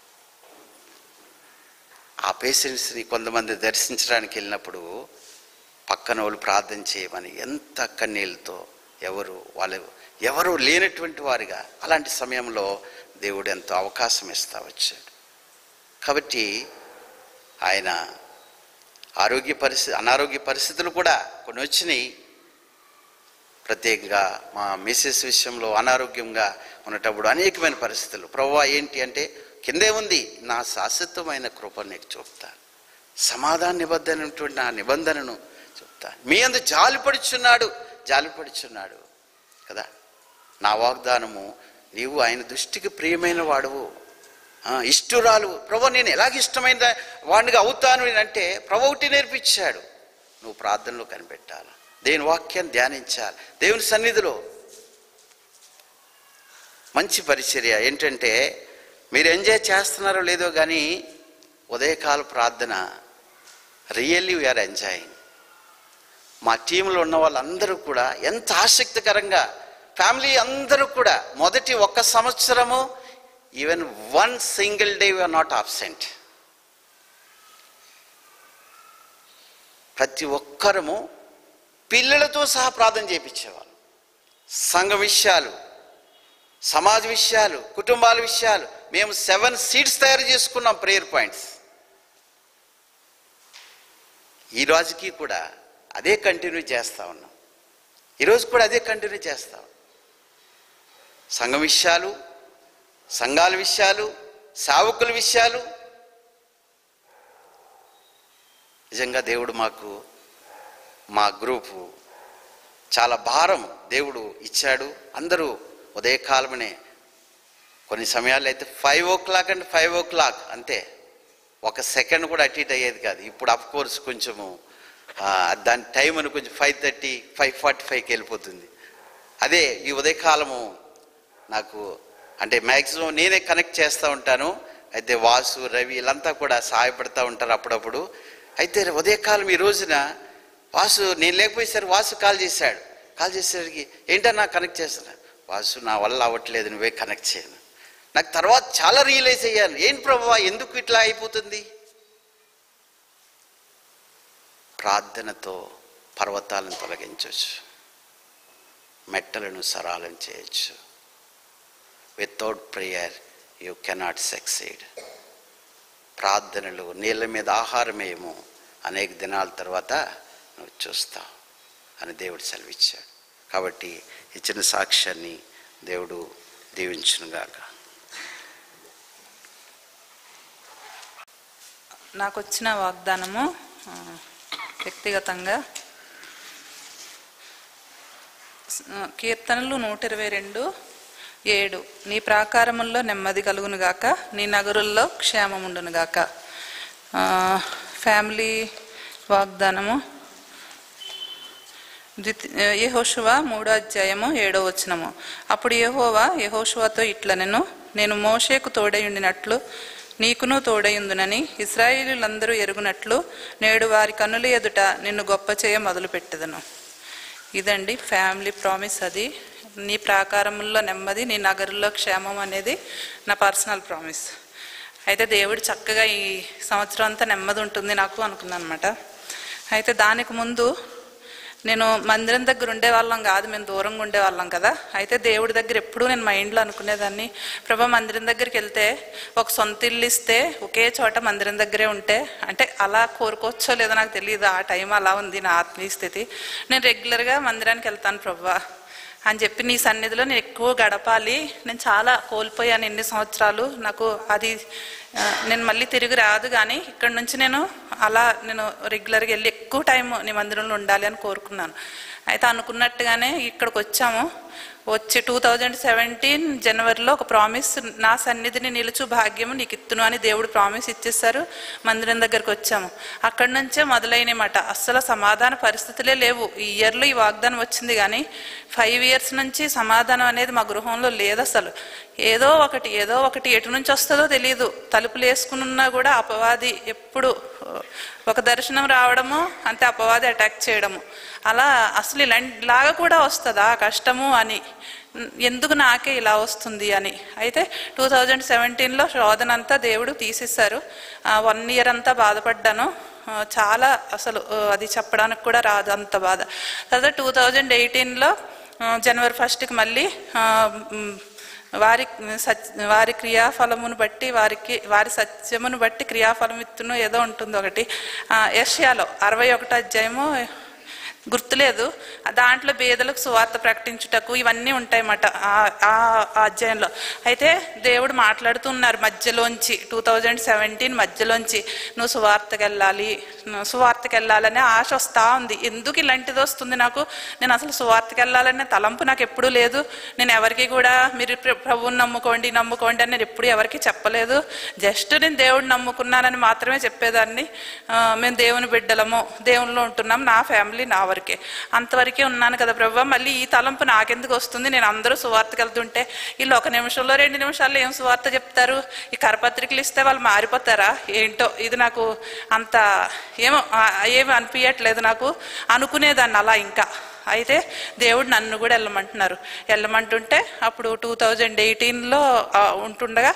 ఆ పేషెంట్స్ని కొంతమంది దర్శించడానికి వెళ్ళినప్పుడు పక్కన వాళ్ళు ప్రార్థన చేయమని ఎంత కన్నీళ్ళతో ఎవరు వాళ్ళు ఎవరు లేనటువంటి వారిగా అలాంటి సమయంలో దేవుడు ఎంతో అవకాశం ఇస్తా వచ్చాడు కాబట్టి ఆయన ఆరోగ్య పరిస్థితి అనారోగ్య పరిస్థితులు కూడా కొన్ని వచ్చినాయి ప్రత్యేకంగా మా మిస్సెస్ విషయంలో అనారోగ్యంగా ఉన్నటప్పుడు అనేకమైన పరిస్థితులు ప్రవ్వా ఏంటి అంటే కిందే ఉంది నా శాశ్వతమైన కృప నీకు చూపుతాను సమాధాన నిబంధనటువంటి నా నిబంధనను చెప్తాను మీ అందు జాలిపడుచున్నాడు జాలిపడుచున్నాడు కదా నా వాగ్దానము నీవు ఆయన దృష్టికి ప్రియమైన వాడువు ఆ, ఇష్టురాలు ప్రభు నేను ఎలాగ ఇష్టమైన వాడిగా అవుతాను అని అంటే ప్రభు ఒకటి నేర్పించాడు నువ్వు ప్రార్థనలో కనిపెట్టాలి దేవుని వాక్యాన్ని ధ్యానించాలి దేవుని సన్నిధిలో మంచి పరిచర్య ఏంటంటే మీరు ఎంజాయ్ చేస్తున్నారో లేదో కానీ ఉదయకాల ప్రార్థన రియల్లీ వీఆర్ ఎంజాయింగ్ మా టీంలో ఉన్న వాళ్ళందరూ కూడా ఎంత ఆసక్తికరంగా ఫ్యామిలీ అందరూ కూడా మొదటి ఒక్క సంవత్సరము even one single day we are not absent ప్రతి ఒక్కరము పిల్లలతో సహా ప్రార్థన చేయించేవాళ్ళు సంఘ విషయాలు సమాజ విషయాలు కుటుంబాల విషయాలు మేము సెవెన్ సీట్స్ తయారు చేసుకున్నాం ప్రేయర్ పాయింట్స్ ఈ రోజుకి కూడా అదే కంటిన్యూ చేస్తా ఉన్నాం ఈరోజు కూడా అదే కంటిన్యూ చేస్తాం సంఘ విషయాలు సంఘాల విషయాలు సేవకుల విషయాలు నిజంగా దేవుడు మాకు మా గ్రూపు చాలా భారం దేవుడు ఇచ్చాడు అందరూ ఉదయకాలమనే కొన్ని సమయాల్లో అయితే ఫైవ్ ఓ క్లాక్ అంటే ఫైవ్ ఓ క్లాక్ అంతే ఒక సెకండ్ కూడా అటు ఇటు అయ్యేది కాదు ఇప్పుడు అఫ్ కోర్స్ కొంచెము ఆ, దాని టైం అని కొంచెం ఫైవ్ థర్టీ ఫైవ్ ఫార్టీ ఫైవ్కి వెళ్ళిపోతుంది అదే ఈ ఉదయకాలము నాకు అంటే మ్యాక్సిమం నేనే కనెక్ట్ చేస్తూ ఉంటాను అయితే వాసు రవి వీళ్ళంతా కూడా సహాయపడతా ఉంటారు అప్పుడప్పుడు అయితే ఉదయకాలం ఈ రోజున వాసు నేను లేకపోయేసరికి వాసు కాల్ చేశాడు కాల్ చేసేసరికి ఏంటన్నా కనెక్ట్ చేస్తున్నా వాసు నా వల్ల అవ్వట్లేదు నువ్వే కనెక్ట్ చేయను నాకు తర్వాత చాలా రియలైజ్ అయ్యాను ఏంటి ప్రభావ ఎందుకు ఇట్లా అయిపోతుంది ప్రార్థనతో పర్వతాలను తొలగించవచ్చు మెట్టలను సరాలం చేయొచ్చు without prayer you cannot succeed ప్రార్థనలు నీళ్ళ మీద ఆహారమేమో అనేక దినాల తర్వాత నువ్వు చూస్తావు అని దేవుడు సెలవిచ్చాడు కాబట్టి ఇచ్చిన సాక్ష్యాన్ని దేవుడు దీవించునుగాక నాకు వచ్చిన వాగ్దానము ఆ, వ్యక్తిగతంగా ఆ, కీర్తనలు నూట ఇరవై రెండు ఏడు నీ ప్రాకారముల్లో నెమ్మది కలుగునుగాక నీ నగరుల్లో క్షేమముండునుగాక ఆ, ఫ్యామిలీ వాగ్దానము ద్వితి యహోశువ మూడో అధ్యాయము ఏడో వచనము అప్పుడు యెహోవా యహోశువతో ఇట్ల నేను నేను మోషేకు తోడయుండినట్లు నీకును తోడయుందునని ఇస్రాయేలీలందరూ ఎరుగునట్లు నేడు వారి కన్నుల ఎదుట నిన్ను గొప్ప చేయ మొదలుపెట్టెదను ఇదండి ఫ్యామిలీ ప్రామిస్ అది నీ ప్రాకారముల్లో నెమ్మది నీ నగరంలో క్షేమం అనేది నా పర్సనల్ ప్రామిస్ అయితే దేవుడు చక్కగా ఈ సంవత్సరం అంతా నెమ్మది ఉంటుంది నాకు అనుకున్నాను అనమాట అయితే దానికి ముందు నేను మందిరం దగ్గర ఉండేవాళ్ళం కాదు మేము దూరంగా ఉండేవాళ్ళం కదా అయితే దేవుడి దగ్గర ఎప్పుడూ నేను మైండ్లో అనుకునేదాన్ని ప్రభా మందిరం దగ్గరికి వెళ్తే ఒక సొంత ఇల్లు ఇస్తే ఒకే చోట మందిరం దగ్గరే ఉంటే అంటే అలా కోరుకోవచ్చో లేదో నాకు తెలియదు ఆ టైం అలా ఉంది నా ఆత్మీయ స్థితి నేను రెగ్యులర్గా మందిరానికి వెళ్తాను ప్రభా అని చెప్పి నీ సన్నిధిలో నేను ఎక్కువ గడపాలి నేను చాలా కోల్పోయాను ఎన్ని సంవత్సరాలు నాకు అది ఆ, నేను మళ్ళీ తిరిగి రాదు కానీ ఇక్కడ నుంచి నేను అలా నేను రెగ్యులర్గా వెళ్ళి ఎక్కువ టైం నీ మందిరంలో ఉండాలి అని కోరుకున్నాను అయితే అనుకున్నట్టుగానే ఇక్కడికి వచ్చాము వచ్చి టూ థౌజండ్ సెవెంటీన్ జనవరిలో ఒక ప్రామిస్ నా సన్నిధిని నిలుచు భాగ్యము నీకు ఇత్తును అని దేవుడు ప్రామిస్ ఇచ్చేసారు మందిరం దగ్గరకు వచ్చాము అక్కడి నుంచే మొదలైనమాట అస్సలు సమాధాన పరిస్థితులే లేవు ఈ ఇయర్లో ఈ వాగ్దానం వచ్చింది కానీ ఫైవ్ ఇయర్స్ నుంచి సమాధానం అనేది మా గృహంలో లేదు అసలు ఏదో ఒకటి ఏదో ఒకటి ఎటు నుంచి వస్తుందో తెలియదు తలుపులు వేసుకున్నా కూడా అపవాది ఎప్పుడు ఒక దర్శనం రావడము అంతే అపవాది అటాక్ చేయడము అలా అసలు ఇలాగా కూడా వస్తుందా కష్టము అని ఎందుకు నాకే ఇలా వస్తుంది అని అయితే టూ థౌజండ్ సెవెంటీన్లో శోధన అంతా దేవుడు తీసేశారు వన్ ఇయర్ అంతా బాధపడ్డాను ఆ, చాలా అసలు ఆ, అది చెప్పడానికి కూడా రాదు అంత బాధ తర్వాత టూ థౌజండ్ ఎయిటీన్లో జనవరి ఫస్ట్కి మళ్ళీ ఆ, మ్, వారి సత్ వారి క్రియాఫలమును బట్టి వారికి వారి సత్యమును బట్టి క్రియాఫలం ఇత్తును ఏదో ఉంటుంది ఒకటి ఆ, యెషయాలో అరవై ఒకటో అధ్యాయము గుర్తులేదు దాంట్లో బేదలకు సువార్త ప్రకటించుటకు ఇవన్నీ ఉంటాయన్నమాట ఆ- ఆ ఆ అధ్యాయంలో అయితే దేవుడు మాట్లాడుతున్నారు మధ్యలోంచి టూ థౌజండ్ సెవెంటీన్ మధ్యలోంచి నువ్వు సువార్తకి వెళ్ళాలి నువ్వు సువార్తకి వెళ్ళాలనే ఆశ వస్తా ఉంది ఎందుకు ఇలాంటిది వస్తుంది నాకు నేను అసలు సువార్తకి వెళ్ళాలనే తలంపు నాకు ఎప్పుడూ లేదు నేను ఎవరికి కూడా మీరు ప్ర- ప్రభువుని నమ్ముకోండి నమ్ముకోండి అని నేను ఎప్పుడు ఎవరికి చెప్పలేదు జస్ట్ నేను దేవుడిని నమ్ముకున్నానని మాత్రమే చెప్పేదాన్ని ఆ, మేము దేవుని బిడ్డలము దేవునిలో ఉంటున్నాం నా ఫ్యామిలీ నా వరకే అంతవరకే ఉన్నాను కదా ప్రభు మళ్ళీ ఈ తలంపు నాకెందుకు వస్తుంది నేను అందరూ సువార్తకి వెళ్తుంటే వీళ్ళు ఒక నిమిషంలో రెండు నిమిషాల్లో ఏం సువార్త చెప్తారు ఈ కరపత్రికలు ఇస్తే వాళ్ళు మారిపోతారా ఏంటో ఇది నాకు అంత ఏమో ఆ, ఏమి అనిపించట్లేదు నాకు అనుకునేదాన్ని అలా ఇంకా అయితే దేవుడు నన్ను కూడా వెళ్ళమంటున్నారు వెళ్ళమంటుంటే అప్పుడు టూ థౌజండ్ ఎయిటీన్లో ఉంటుండగా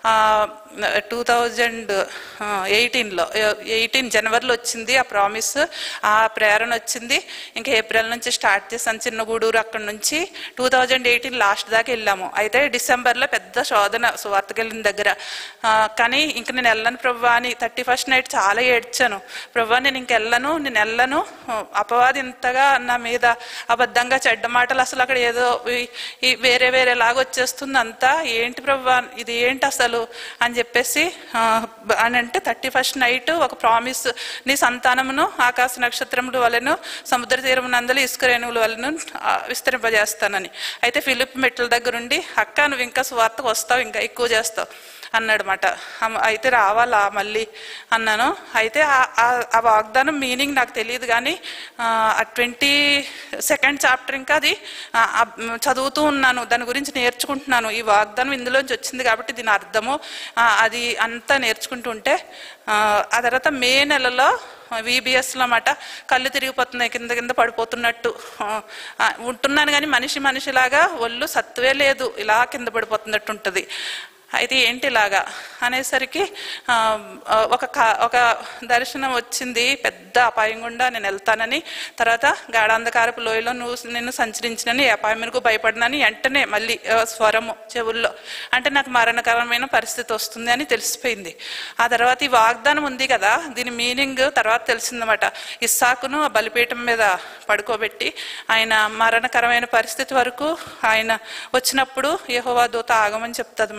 టూ థౌజండ్ ఎయిటీన్లో ఎయిటీన్ జనవరిలో వచ్చింది ఆ ప్రామిస్ ఆ ప్రేరణ వచ్చింది ఇంకా ఏప్రిల్ నుంచి స్టార్ట్ చేసాను చిన్న గూడూరు అక్కడ నుంచి టూ థౌజండ్ ఎయిటీన్ లాస్ట్ దాకా వెళ్ళాము అయితే డిసెంబర్లో పెద్ద శోధన సువార్తకి వెళ్ళిన దగ్గర ఆ, కానీ ఇంక నేను వెళ్ళను ప్రభా అని థర్టీ ఫస్ట్ నైట్ చాలా ఏడ్చాను ప్రభా నేను ఇంక వెళ్ళను నేను వెళ్ళను అపవాది ఇంతగా నా మీద అబద్ధంగా చెడ్డ మాటలు అసలు అక్కడ ఏదో ఈ- ఈ వేరే వేరే లాగా వచ్చేస్తుంది అంతా ఏంటి ప్రభా ఇది ఏంటి అసలు అని చెప్పేసి ఆ, బ- అని అంటే థర్టీ ఫస్ట్ నైట్ ఒక ప్రామిస్ నీ సంతానమును ఆకాశ నక్షత్రముల వలెను సముద్ర తీరము నందలి ఇసుక రేణువుల వలన విస్తరింపజేస్తానని అయితే ఫిలిప్ మెట్ల దగ్గర ఉండి అక్క నువ్వు ఇంకా సువార్తకు వస్తావు ఇంకా ఎక్కువ చేస్తావు అన్నాడు మాట అయితే రావాలా మళ్ళీ అన్నాను అయితే ఆ- ఆ- ఆ వాగ్దానం మీనింగ్ నాకు తెలియదు కానీ ఆ ట్వంటీ సెకండ్ చాప్టర్ ఇంకా అది ఆ, ఆ, చదువుతూ ఉన్నాను దాని గురించి నేర్చుకుంటున్నాను ఈ వాగ్దానం ఇందులోంచి వచ్చింది కాబట్టి దీని అర్థము ఆ, అది అంతా నేర్చుకుంటూ ఉంటే ఆ, ఆ తర్వాత మే నెలలో విబిఎస్లో అన్నమాట కళ్ళు తిరిగిపోతున్నాయి కింద కింద పడిపోతున్నట్టు ఆ, ఆ, ఉంటున్నాను కానీ మనిషి మనిషిలాగా ఒళ్ళు సత్తువే లేదు ఇలా కింద పడిపోతున్నట్టు ఉంటుంది అయితే ఏంటి ఇలాగా అనేసరికి ఆ, ఒక క- ఒక దర్శనం వచ్చింది పెద్ద అపాయం గుండా నేను వెళ్తానని తర్వాత గాఢాంధకారపు లోయలో నువ్వు నిన్ను సంచరించినని ఈ అపాయమునకు భయపడినని వెంటనే మళ్ళీ ఆ, స్వరము చెవుల్లో అంటే నాకు మరణకరమైన పరిస్థితి వస్తుంది అని తెలిసిపోయింది ఆ తర్వాత ఈ వాగ్దానం ఉంది కదా దీని మీనింగ్ తర్వాత తెలిసిందన్నమాట ఇస్సాకును ఆ బలిపీఠం మీద పడుకోబెట్టి ఆయన మరణకరమైన పరిస్థితి వరకు ఆయన వచ్చినప్పుడు యెహోవా దూత ఆగమని చెప్తుంది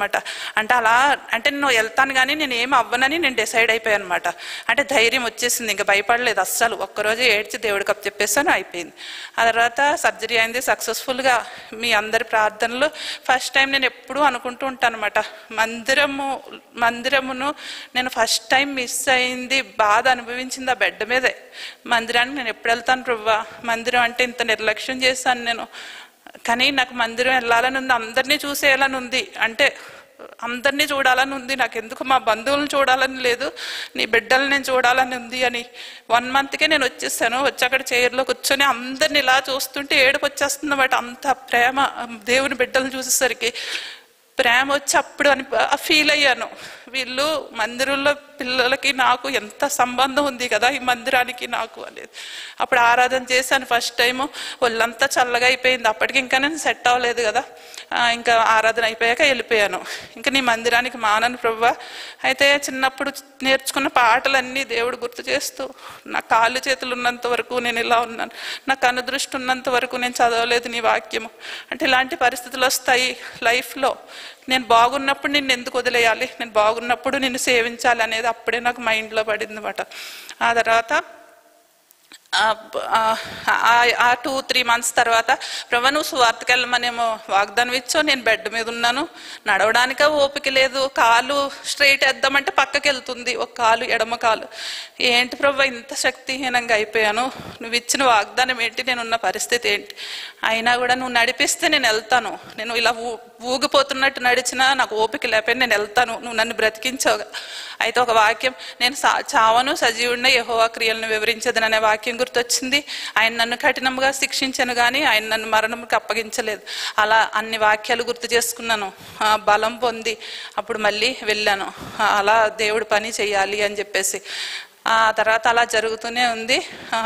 అంటే అలా అంటే నేను వెళ్తాను కానీ నేను ఏం అవ్వనని నేను డిసైడ్ అయిపోయాను అనమాట అంటే ధైర్యం వచ్చేసింది ఇంకా భయపడలేదు అస్సలు ఒక్కరోజు ఏడ్చి దేవుడికి అప్పు చెప్పేసాను అయిపోయింది ఆ తర్వాత సర్జరీ అయింది సక్సెస్ఫుల్గా మీ అందరి ప్రార్థనలు ఫస్ట్ టైం నేను ఎప్పుడూ అనుకుంటూ ఉంటాను అనమాట మందిరము మందిరమును నేను ఫస్ట్ టైం మిస్ అయింది బాధ అనుభవించింది ఆ బెడ్ మీదే మందిరానికి నేను ఎప్పుడు వెళ్తాను ప్రవ్వా మందిరం అంటే ఇంత నిర్లక్ష్యం చేశాను నేను కానీ నాకు మందిరం వెళ్ళాలని ఉంది అందరినీ చూసేయాలని ఉంది అంటే అందరినీ చూడాలని ఉంది నాకు ఎందుకు మా బంధువులను చూడాలని లేదు నీ బిడ్డలు నేను చూడాలని ఉంది అని వన్ మంత్కే నేను వచ్చేసాను వచ్చి అక్కడ చైర్లో కూర్చొని అందరిని ఇలా చూస్తుంటే ఏడుపు వచ్చేస్తుంది అన్నమాట అంత ప్రేమ దేవుని బిడ్డలను చూసేసరికి ప్రేమ వచ్చి అప్పుడు అని ఫీల్ అయ్యాను వీళ్ళు మందిరంలో పిల్లలకి నాకు ఎంత సంబంధం ఉంది కదా ఈ మందిరానికి నాకు అనేది అప్పుడు ఆరాధన చేశాను ఫస్ట్ టైము ఒళ్ళంతా చల్లగా అయిపోయింది అప్పటికి ఇంకా నేను సెట్ అవ్వలేదు కదా ఆ, ఇంకా ఆరాధన అయిపోయాక వెళ్ళిపోయాను ఇంకా నీ మందిరానికి మానను ప్రభా అయితే చిన్నప్పుడు నేర్చుకున్న పాటలన్నీ దేవుడు గుర్తు చేస్తూ నా కాళ్ళు చేతులు ఉన్నంత వరకు నేను ఇలా ఉన్నాను నా కనుదృష్టి ఉన్నంత వరకు నేను చదవలేదు నీ వాక్యము అంటే ఇలాంటి పరిస్థితులు వస్తాయి లైఫ్లో నేను బాగున్నప్పుడు నిన్ను ఎందుకు వదిలేయాలి నేను బాగున్నప్పుడు నిన్ను సేవించాలి అనేది అప్పుడే నాకు మైండ్లో పడింది అనమాట ఆ తర్వాత ఆ టూ త్రీ మంత్స్ తర్వాత ప్రభా నువ్వు సువార్తకి వెళ్ళమనేమో వాగ్దానం ఇచ్చో నేను బెడ్ మీద ఉన్నాను నడవడానికే ఓపిక లేదు కాలు స్ట్రైట్ వేద్దామంటే పక్కకి వెళ్తుంది ఒక కాలు ఎడమ కాలు ఏంటి ప్రభా ఇంత శక్తిహీనంగా అయిపోయాను నువ్వు ఇచ్చిన వాగ్దానం ఏంటి నేను ఉన్న పరిస్థితి ఏంటి అయినా కూడా నువ్వు నడిపిస్తే నేను వెళ్తాను నేను ఇలా ఊ ఊగిపోతున్నట్టు నడిచినా నాకు ఓపిక లేకపోయినా నేను వెళ్తాను నువ్వు నన్ను బ్రతికించావు అయితే ఒక వాక్యం నేను సా- చావను సజీవుడిన యెహోవా క్రియలను వివరించదని అనే వాక్యం గుర్తొచ్చింది ఆయన నన్ను కఠినంగా శిక్షించను కానీ ఆయన నన్ను మరణంకి అప్పగించలేదు అలా అన్ని వాక్యాలు గుర్తు చేసుకున్నాను ఆ, బలం పొంది అప్పుడు మళ్ళీ వెళ్ళాను ఆ, అలా దేవుడు పని చేయాలి అని చెప్పేసి ఆ తర్వాత అలా జరుగుతూనే ఉంది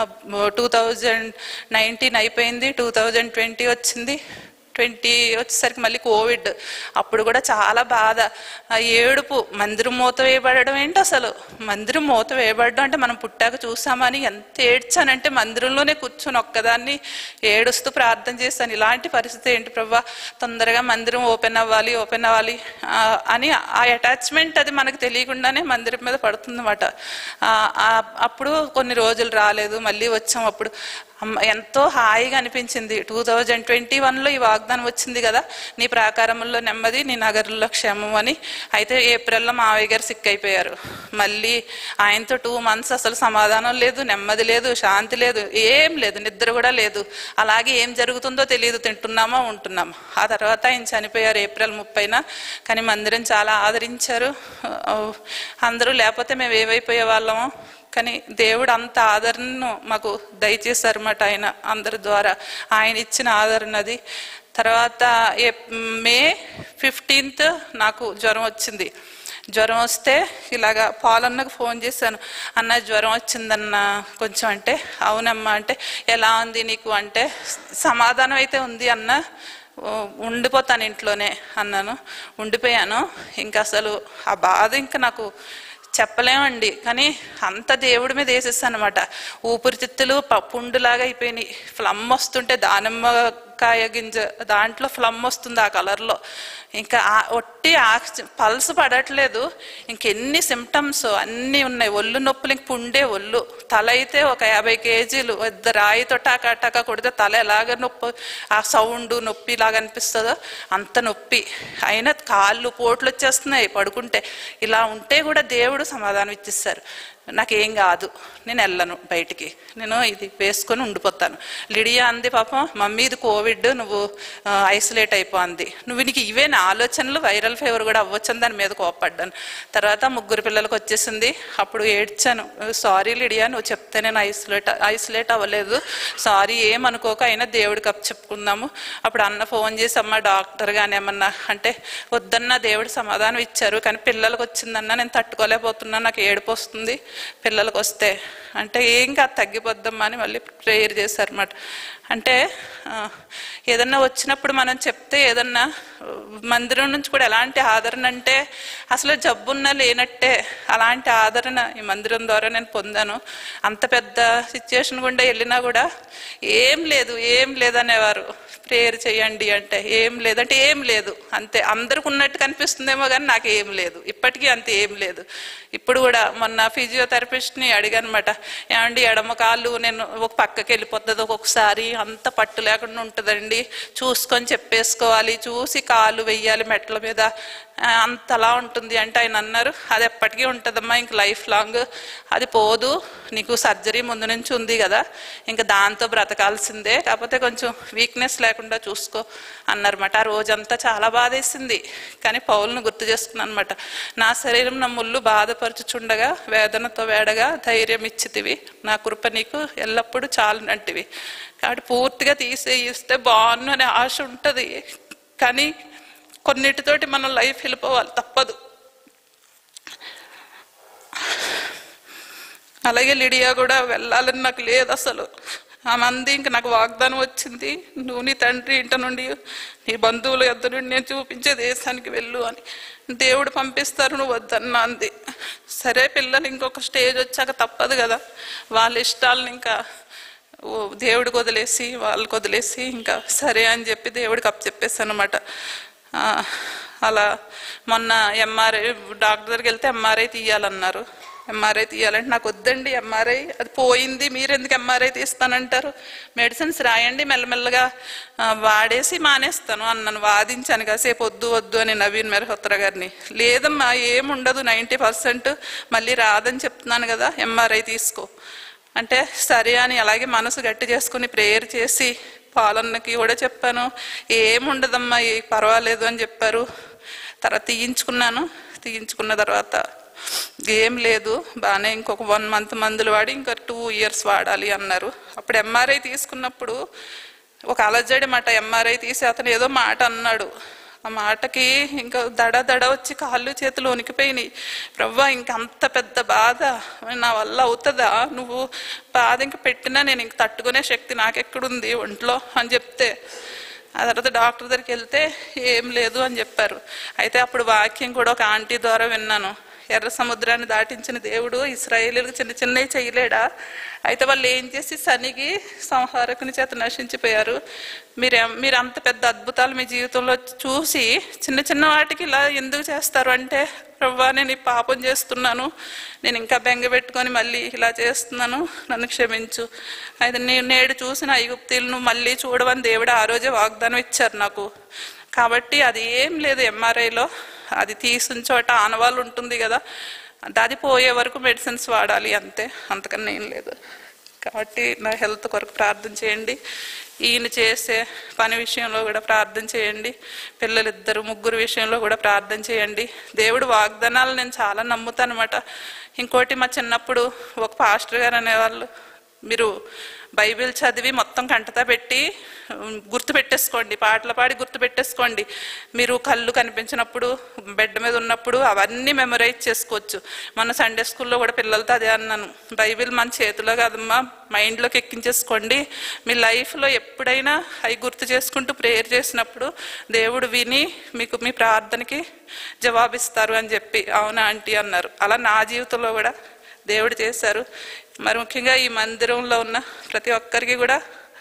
టూ థౌజండ్ నైన్టీన్ అయిపోయింది టూ థౌజండ్ ట్వంటీ వచ్చింది ట్వంటీ వచ్చేసరికి మళ్ళీ కోవిడ్ అప్పుడు కూడా చాలా బాధ ఆ ఏడుపు మందిరం మూత వేయబడడం ఏంటి అసలు మందిరం మూత వేయబడడం అంటే మనం పుట్టాక చూసామని ఎంత ఏడ్చానంటే మందిరంలోనే కూర్చొని ఒక్కదాన్ని ఏడుస్తూ ప్రార్థన చేశాను ఇలాంటి పరిస్థితి ఏంటి ప్రభా తొందరగా మందిరం ఓపెన్ అవ్వాలి ఓపెన్ అవ్వాలి ఆ, అని ఆ అటాచ్మెంట్ అది మనకు తెలియకుండానే మందిరం మీద పడుతుందన్నమాట ఆ, ఆ, అప్పుడు కొన్ని రోజులు రాలేదు మళ్ళీ వచ్చాం అప్పుడు అమ్మ, ఎంతో హాయిగా అనిపించింది టూ థౌజండ్ ట్వంటీ వన్లో ఈ వాగ్దానం వచ్చింది కదా నీ ప్రాకారంలో నెమ్మది నీ నగరంలో క్షేమం అని అయితే ఏప్రిల్లో మావయ్య గారు సిక్ అయిపోయారు మళ్ళీ ఆయనతో టూ మంత్స్ అసలు సమాధానం లేదు నెమ్మది లేదు శాంతి లేదు ఏం లేదు నిద్ర కూడా లేదు అలాగే ఏం జరుగుతుందో తెలియదు తింటున్నామా ఉంటున్నామా ఆ తర్వాత ఆయన చనిపోయారు ఏప్రిల్ ముప్పైన కానీ మందిరం చాలా ఆదరించారు ఆ, అందరూ లేకపోతే మేము ఏవైపోయే వాళ్ళమో కానీ దేవుడు అంత ఆదరణను మాకు దయచేశారన్నమాట ఆయన అందరి ద్వారా ఆయన ఇచ్చిన ఆదరణ అది తర్వాత ఏ- మే ఫిఫ్టీన్త్ నాకు జ్వరం వచ్చింది జ్వరం వస్తే ఇలాగా పాలన్నకు ఫోన్ చేశాను అన్న జ్వరం వచ్చిందన్న కొంచెం అంటే అవునమ్మా అంటే ఎలా ఉంది నీకు అంటే సమాధానం అయితే ఉంది అన్న ఓ, ఉండిపోతాను ఇంట్లోనే అన్నాను ఉండిపోయాను ఇంకా అసలు ఆ బాధ ఇంకా నాకు చెప్పలేమండి కానీ అంత దేవుడి మీద వేసేసాను అనమాట ఊపిరితిత్తులు ప- పుండులాగా అయిపోయినాయి ఫ్లమ్ వస్తుంటే దానిమ్మకాయ గింజ దాంట్లో ఫ్లమ్ వస్తుంది ఆ కలర్లో ఇంకా ఆ- ఒట్టి ఆక్సి పల్స్ పడట్లేదు ఇంకెన్ని సిమ్టమ్స్ అన్నీ ఉన్నాయి ఒళ్ళు నొప్పులు ఇంక పుండే ఒళ్ళు తల అయితే ఒక యాభై కేజీలు పెద్ద రాయితో టాకా టాకా కొడితే తల ఎలాగ నొప్పి ఆ సౌండ్ నొప్పి లాగా అనిపిస్తుందో అంత నొప్పి అయినా కాళ్ళు పోట్లు వచ్చేస్తున్నాయి పడుకుంటే ఇలా ఉంటే కూడా దేవుడు సమాధానం ఇచ్చిస్తారు నాకేం కాదు నేను వెళ్ళను బయటికి నేను ఇది వేసుకొని ఉండిపోతాను లిడియా అంది పాపం మమ్మీ ఇది కోవిడ్ నువ్వు ఐసోలేట్ అయిపో అంది నువ్వు నీకు ఇవే నా ఆలోచనలు వైరల్ ఫీవర్ కూడా అవ్వచ్చని దాని మీద కోపడ్డాను తర్వాత ముగ్గురు పిల్లలకు వచ్చేసింది అప్పుడు ఏడ్చాను సారీ లిడియా నువ్వు చెప్తే నేను ఐసోలేట్ ఐసోలేట్ అవ్వలేదు సారీ ఏమనుకోక అయినా దేవుడికి అప్ చెప్పుకుందాము అప్పుడు అన్న ఫోన్ చేసి అమ్మ డాక్టర్ కానీ ఏమన్నా అంటే వద్దన్న దేవుడు సమాధానం ఇచ్చారు కానీ పిల్లలకు వచ్చిందన్న నేను తట్టుకోలేకపోతున్నా నాకు ఏడుపు వస్తుంది పిల్లలకు వస్తే అంటే ఏం కాదు తగ్గిపోద్దమ్మా అని మళ్ళీ ప్రేయర్ చేశారన్నమాట అంటే ఆ, ఏదన్నా వచ్చినప్పుడు మనం చెప్తే ఏదన్నా ఆ, మందిరం నుంచి కూడా ఎలాంటి ఆదరణ అంటే అసలు జబ్బున్నా లేనట్టే అలాంటి ఆదరణ ఈ మందిరం ద్వారా నేను పొందాను అంత పెద్ద సిచ్యుయేషన్ గుండా వెళ్ళినా కూడా ఏం లేదు ఏం లేదనేవారు ప్రేయర్ చేయండి అంటే ఏం లేదంటే ఏం లేదు అంతే అందరికి ఉన్నట్టు కనిపిస్తుందేమో కానీ నాకు ఏం లేదు ఇప్పటికీ అంతే ఏం లేదు ఇప్పుడు కూడా మొన్న ఫిజియోథెరపిస్ట్ని అడిగానమాట ఏమండి ఎడమ కాళ్ళు నేను ఒక పక్కకి వెళ్ళిపోతుంది ఒక్కొక్కసారి అంత పట్టు లేకుండా ఉంటుందండి చూసుకొని చెప్పేసుకోవాలి చూసి కాలు వెయ్యాలి మెట్ల మీద ఆ, అంతలా ఉంటుంది అంటే ఆయన అన్నారు అది ఎప్పటికీ ఉంటుందమ్మా ఇంక లైఫ్ లాంగ్ అది పోదు నీకు సర్జరీ ముందు నుంచి ఉంది కదా ఇంకా దాంతో బ్రతకాల్సిందే కాకపోతే కొంచెం వీక్నెస్ లేకుండా చూసుకో అన్నారన్నమాట ఆ రోజంతా చాలా బాధేసింది కానీ పౌలను గుర్తు చేసుకున్నాను అనమాట నా శరీరం నా ముళ్ళు బాధపరచుచుండగా వేదనతో వేడగా ధైర్యం ఇచ్చితివి నా కృప నీకు ఎల్లప్పుడూ చాలునంటివి కాబట్టి పూర్తిగా తీసేయిస్తే బాగున్ను అనే ఆశ ఉంటుంది కానీ కొన్నిటితోటి మనం లైఫ్ వెళ్ళిపోవాలి తప్పదు అలాగే లిడియా కూడా వెళ్ళాలని నాకు లేదు అసలు ఆ మంది ఇంక నాకు వాగ్దానం వచ్చింది నువ్వు నీ తండ్రి ఇంట నుండి నీ బంధువుల యొద్ద నుండి నేను చూపించే దేశానికి వెళ్ళు అని దేవుడు పంపిస్తారు నువ్వు వద్దన్నా అంది సరే పిల్లలు ఇంకొక స్టేజ్ వచ్చాక తప్పదు కదా వాళ్ళ ఇష్టాలను ఇంకా ఓ దేవుడికి వదిలేసి వాళ్ళకి వదిలేసి ఇంకా సరే అని చెప్పి దేవుడికి అప్ చెప్పేసాను అనమాట అలా మొన్న ఎంఆర్ఐ డాక్టర్ దగ్గరికి వెళ్తే ఎంఆర్ఐ తీయాలన్నారు ఎంఆర్ఐ తీయాలంటే నాకు వద్దండి ఎంఆర్ఐ అది పోయింది మీరు ఎందుకు ఎంఆర్ఐ తీస్తానంటారు మెడిసిన్స్ రాయండి మెల్లమెల్లగా ఆ, వాడేసి మానేస్తాను అన్నాను వాదించాను కాసేపు వద్దు వద్దు అని నవీన్ మెరహోత్ర గారిని లేదమ్మా ఏముండదు నైంటీ పర్సెంట్ మళ్ళీ రాదని చెప్తున్నాను కదా ఎంఆర్ఐ తీసుకో అంటే సరే అని అలాగే మనసు గట్టి చేసుకుని ప్రేయర్ చేసి పాలన్నకి కూడా చెప్పాను ఏముండదమ్మా ఏ పర్వాలేదు అని చెప్పారు తర్వాత తీయించుకున్నాను తీయించుకున్న తర్వాత ఏం లేదు బాగానే ఇంకొక వన్ మంత్ మందులు వాడి ఇంకా టూ ఇయర్స్ వాడాలి అన్నారు అప్పుడు ఎంఆర్ఐ తీసుకున్నప్పుడు ఒక అలజడి మాట ఎంఆర్ఐ తీసి అతను ఏదో మాట అన్నాడు ఆ మాటకి ఇంకా దడ దడ వచ్చి కాళ్ళు చేతులు వణికిపోయినాయి ప్రవ్వా ఇంక అంత పెద్ద బాధ నా వల్ల అవుతుందా నువ్వు బాధ ఇంక పెట్టినా నేను ఇంక తట్టుకునే శక్తి నాకెక్కడుంది ఒంట్లో అని చెప్తే ఆ తర్వాత డాక్టర్ దగ్గరికి వెళ్తే ఏం లేదు అని చెప్పారు అయితే అప్పుడు వాక్యం కూడా ఒక ఆంటీ ద్వారా విన్నాను ఎర్ర సముద్రాన్ని దాటించిన దేవుడు ఇస్రాయేలీలకు చిన్న చిన్నవి చేయలేడా అయితే వాళ్ళు ఏం చేసి సనిగి సంహారకుని చేత నశించిపోయారు మీరు మీరు అంత పెద్ద అద్భుతాలు మీ జీవితంలో చూసి చిన్న చిన్న వాటికి ఇలా ఎందుకు చేస్తారు అంటే ప్రవ్వా నేను ఈ పాపం చేస్తున్నాను నేను ఇంకా బెంగ పెట్టుకొని మళ్ళీ ఇలా చేస్తున్నాను నన్ను క్షమించు అయితే నేను నేడు చూసిన ఐగుప్తీలను మళ్ళీ చూడవని దేవుడు ఆ రోజే వాగ్దానం ఇచ్చారు నాకు కాబట్టి అది ఏం లేదు ఎంఆర్ఐలో అది తీసిన చోట ఆనవాళ్ళు ఉంటుంది కదా అది పోయే వరకు మెడిసిన్స్ వాడాలి అంతే అంతకన్నా ఏం లేదు కాబట్టి నా హెల్త్ కొరకు ప్రార్థన చేయండి ఈయన చేసే పని విషయంలో కూడా ప్రార్థన చేయండి పిల్లలిద్దరు ముగ్గురు విషయంలో కూడా ప్రార్థన చేయండి దేవుడు వాగ్దానాలు నేను చాలా నమ్ముతాను అనమాట ఇంకోటి మా చిన్నప్పుడు ఒక పాస్టర్ గారు అనేవాళ్ళు మీరు బైబిల్ చదివి మొత్తం కంటతా పెట్టి ఉమ్, గుర్తు పెట్టేసుకోండి పాటలు పాడి గుర్తు పెట్టేసుకోండి మీరు కళ్ళు కనిపించినప్పుడు బెడ్ మీద ఉన్నప్పుడు అవన్నీ మెమరైజ్ చేసుకోవచ్చు మన సండే స్కూల్లో కూడా పిల్లలతో అదే అన్నాను బైబిల్ మన చేతిలో కాదమ్మా మైండ్లోకి ఎక్కించేసుకోండి మీ లైఫ్లో ఎప్పుడైనా అవి గుర్తు చేసుకుంటూ ప్రేయర్ చేసినప్పుడు దేవుడు విని మీకు మీ ప్రార్థనకి జవాబిస్తారు అని చెప్పి అవునా ఆంటీ అన్నారు అలా నా జీవితంలో కూడా దేవుడు చేశారు మరి ముఖ్యంగా ఈ మందిరంలో ఉన్న ప్రతి ఒక్కరికి కూడా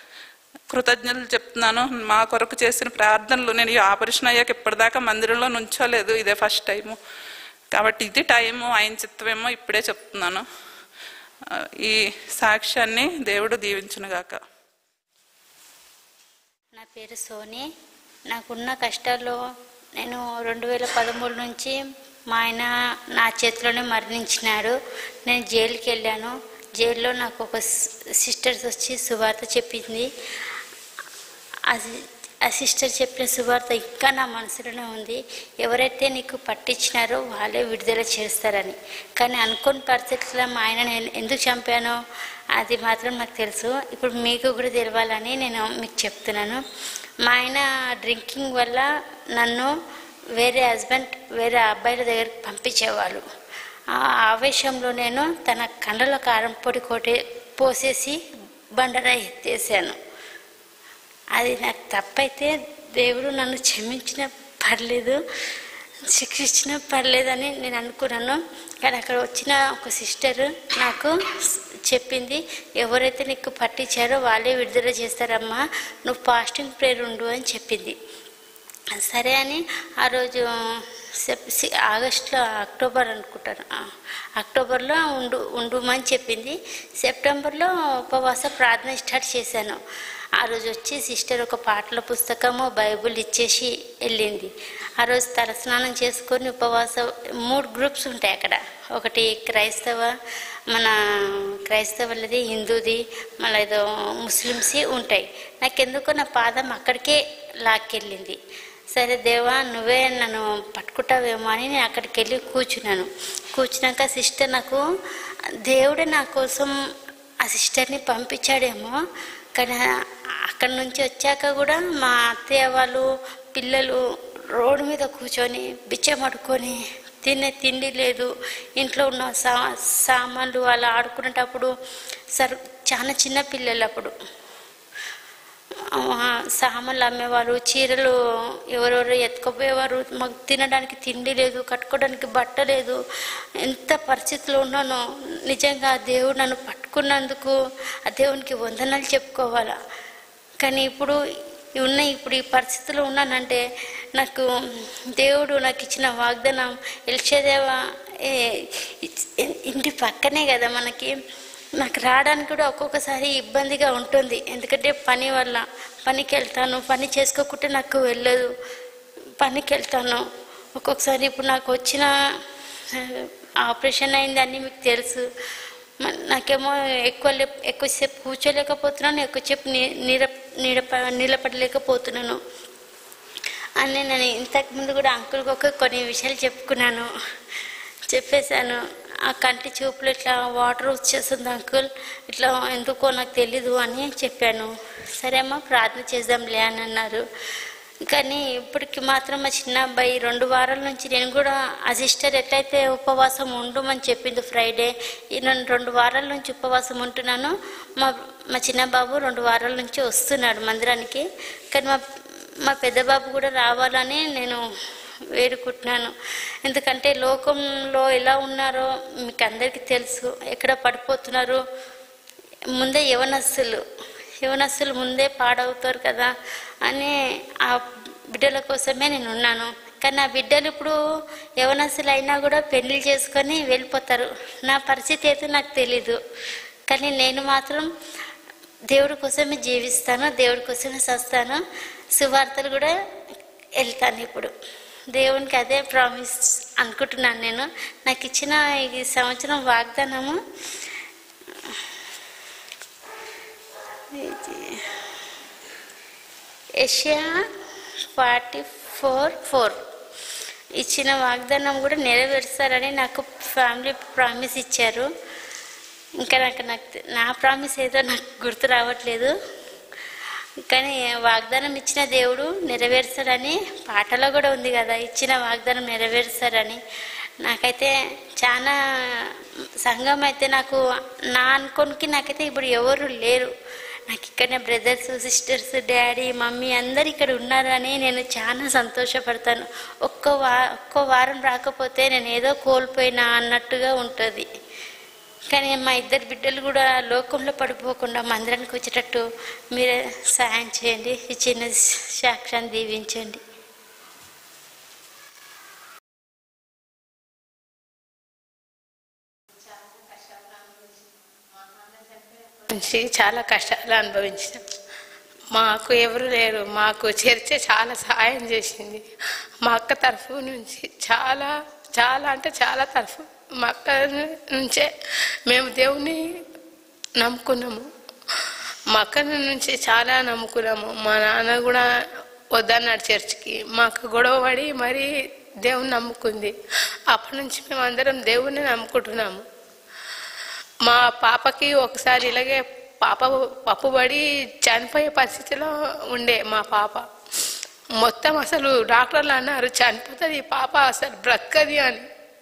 కృతజ్ఞతలు చెప్తున్నాను మా కొరకు చేసిన ప్రార్థనలు నేను ఈ ఆపరేషన్ అయ్యాక ఇప్పటిదాకా మందిరంలో నుంచోలేదు ఇదే ఫస్ట్ టైము కాబట్టి ఇది టైము ఆయన చిత్తమేమో ఇప్పుడే చెప్తున్నాను ఆ, ఈ సాక్ష్యాన్ని దేవుడు దీవించునుగాక నా పేరు సోని నాకున్న కష్టాల్లో నేను రెండు వేల పదమూడు నుంచి మా ఆయన నా చేతిలోనే మరణించినాడు నేను జైలుకి వెళ్ళాను జైల్లో నాకు ఒక సిస్టర్స్ వచ్చి సువార్త చెప్పింది అది ఆ సిస్టర్ చెప్పిన సువార్త ఇంకా నా మనసులోనే ఉంది ఎవరైతే నీకు పట్టించినారో వాళ్ళే విడుదల చేస్తారని కానీ అనుకోని పరిస్థితుల్లో మా ఆయన నేను ఎందుకు చంపానో అది మాత్రం నాకు తెలుసు ఇప్పుడు మీకు కూడా తెలవాలని నేను మీకు చెప్తున్నాను మా ఆయన డ్రింకింగ్ వల్ల నన్ను వేరే హస్బెండ్ వేరే అబ్బాయిల దగ్గరికి పంపించేవాళ్ళు ఆ ఆవేశంలో నేను తన కండల కారం పొడి కొట్టే పోసేసి బండరా ఎత్తేసాను అది నాకు తప్పైతే దేవుడు నన్ను క్షమించిన పర్లేదు శిక్షించిన పర్లేదని నేను అనుకున్నాను కానీ అక్కడ వచ్చిన ఒక సిస్టర్ నాకు చెప్పింది ఎవరైతే నీకు పట్టించారో వాళ్ళే విడుదల చేస్తారమ్మా నువ్వు ఫాస్టింగ్ ప్రేయర్ ఉండు అని చెప్పింది సరే అని ఆ రోజు సెప్ సి- ఆగస్టులో అక్టోబర్ అనుకుంటాను ఆ, అక్టోబర్లో ఉండు ఉండుమని చెప్పింది సెప్టెంబర్లో ఉపవాస ప్రార్థన స్టార్ట్ చేశాను ఆ రోజు వచ్చి సిస్టర్ ఒక పాటల పుస్తకము బైబుల్ ఇచ్చేసి వెళ్ళింది ఆ రోజు తలస్నానం చేసుకొని ఉపవాస మూడు గ్రూప్స్ ఉంటాయి అక్కడ ఒకటి క్రైస్తవ మన క్రైస్తవులది హిందూది మళ్ళీ ఏదో ముస్లిమ్స్ ఉంటాయి నాకెందుకో నా పాదం అక్కడికే లాక్కెళ్ళింది సరే దేవా నువ్వే నన్ను పట్టుకుంటావేమో అని నేను అక్కడికి వెళ్ళి కూర్చున్నాను కూర్చున్నాక సిస్టర్ నాకు దేవుడే నా కోసం ఆ సిస్టర్ని పంపించాడేమో కానీ అక్కడి నుంచి వచ్చాక కూడా మా అత్తయ్య వాళ్ళు పిల్లలు రోడ్డు మీద కూర్చొని బిచ్చం అడుకొని తినే తిండి లేదు ఇంట్లో ఉన్న సా సామాన్లు అలా ఆడుకునేటప్పుడు సర్ చాలా చిన్న పిల్లలు అప్పుడు ఆ, సామాన్లు అమ్మేవారు చీరలు ఎవరెవరు ఎత్తుకుపోయేవారు మాకు తినడానికి తిండి లేదు కట్టుకోవడానికి బట్ట లేదు ఎంత పరిస్థితిలో ఉన్నానో నిజంగా ఆ దేవుడు నన్ను పట్టుకున్నందుకు ఆ దేవునికి వందనాలు చెప్పుకోవాలా కానీ ఇప్పుడు ఉన్న ఇప్పుడు ఈ పరిస్థితిలో ఉన్నానంటే నాకు దేవుడు నాకు ఇచ్చిన వాగ్దానం ఎల్చేదేవా ఏ ఇంటి పక్కనే కదా మనకి నాకు రావడానికి కూడా ఒక్కొక్కసారి ఇబ్బందిగా ఉంటుంది ఎందుకంటే పని వల్ల పనికి వెళ్తాను పని చేసుకోకుంటే నాకు వెళ్ళదు పనికి వెళ్తాను ఒక్కొక్కసారి ఇప్పుడు నాకు వచ్చిన ఆ, ఆపరేషన్ అయిందని మీకు తెలుసు మ- నాకేమో ఎక్కువ లే- ఎక్కువసేపు కూర్చోలేకపోతున్నాను ఎక్కువసేపు నీ నీడ నీడప నిలబడలేకపోతున్నాను అని నేను ఇంతకు ముందు కూడా అంకుల్కి ఒక కొన్ని విషయాలు చెప్పుకున్నాను చెప్పేశాను ఆ కంటి చూపులు ఇట్లా వాటర్ వచ్చేస్తుంది అంకుల్ ఇట్లా ఎందుకో నాకు తెలీదు అని చెప్పాను సరే అమ్మా ప్రార్థన చేద్దాంలే అని అన్నారు కానీ ఇప్పటికి మాత్రం మా చిన్న అబ్బాయి రెండు వారాల నుంచి నేను కూడా ఆ సిస్టర్ ఎట్లయితే ఉపవాసం ఉండమని చెప్పింది ఫ్రైడే ఈ నేను రెండు వారాల నుంచి ఉపవాసం ఉంటున్నాను మా మా చిన్న బాబు రెండు వారాల నుంచి వస్తున్నాడు మందిరానికి కానీ మా మా పెద్ద బాబు కూడా రావాలని నేను వేడుకుంటున్నాను ఎందుకంటే లోకంలో ఎలా ఉన్నారో మీకు అందరికీ తెలుసు ఎక్కడ పడిపోతున్నారు ముందే యవనస్తులు యవనస్తులు ముందే పాడవుతారు కదా అని ఆ బిడ్డల కోసమే నేను ఉన్నాను కానీ ఆ బిడ్డలు ఇప్పుడు యవనస్తులు అయినా కూడా పెళ్లి చేసుకొని వెళ్ళిపోతారు నా పరిస్థితి అయితే నాకు తెలీదు కానీ నేను మాత్రం దేవుడి కోసమే జీవిస్తాను దేవుడి కోసమే చస్తాను సువార్తలు కూడా వెళ్తాను ఇప్పుడు దేవునికి అదే ప్రామిస్ అనుకుంటున్నాను నేను నాకు ఇచ్చిన ఈ సంవత్సరం వాగ్దానము ఇది ఏషియా ఫార్టీ ఫోర్ ఫోర్ ఇచ్చిన వాగ్దానం కూడా నెరవేరుస్తారని నాకు ఫ్యామిలీ ప్రామిస్ ఇచ్చారు ఇంకా నాకు నాకు తె- నా ప్రామిస్ ఏదో నాకు గుర్తు రావట్లేదు కానీ వాగ్దానం ఇచ్చిన దేవుడు నెరవేరుస్తాడని పాటలో కూడా ఉంది కదా ఇచ్చిన వాగ్దానం నెరవేరుస్తాడని నాకైతే చాలా సంఘం అయితే నాకు నా అనుకోనికి నాకైతే ఇప్పుడు ఎవరు లేరు నాకు ఇక్కడ బ్రదర్స్ సిస్టర్స్ డాడీ మమ్మీ అందరు ఇక్కడ ఉన్నారని నేను చాలా సంతోషపడతాను ఒక్క వా ఒక్క వారం రాకపోతే నేను ఏదో కోల్పోయినా అన్నట్టుగా ఉంటుంది కానీ మా ఇద్దరు బిడ్డలు కూడా లోకంలో పడిపోకుండా మందిరానికి వచ్చేటట్టు మీరే సాయం చేయండి ఈ చిన్న సాక్ష్యాన్ని దీవించండి నుంచి చాలా కష్టాలు అనుభవించినాం మాకు ఎవరు లేరు మాకు చర్చ చాలా సహాయం చేసింది మా అక్క తరఫు నుంచి చాలా చాలా అంటే చాలా తరఫు మా అక్క నుంచే మేము దేవుని నమ్ముకున్నాము మా అక్క నుంచి చాలా నమ్ముకున్నాము మా నాన్న కూడా వద్దన్నాడు చర్చికి మాకు గొడవ పడి మరీ దేవుని నమ్ముకుంది అప్పటి నుంచి మేము అందరం దేవుణ్ణి నమ్ముకుంటున్నాము మా పాపకి ఒకసారి ఇలాగే పాప పప్పుబడి చనిపోయే పరిస్థితిలో ఉండే మా పాప మొత్తం అసలు డాక్టర్లు అన్నారు చనిపోతుంది ఈ పాప అసలు బ్రతకది అని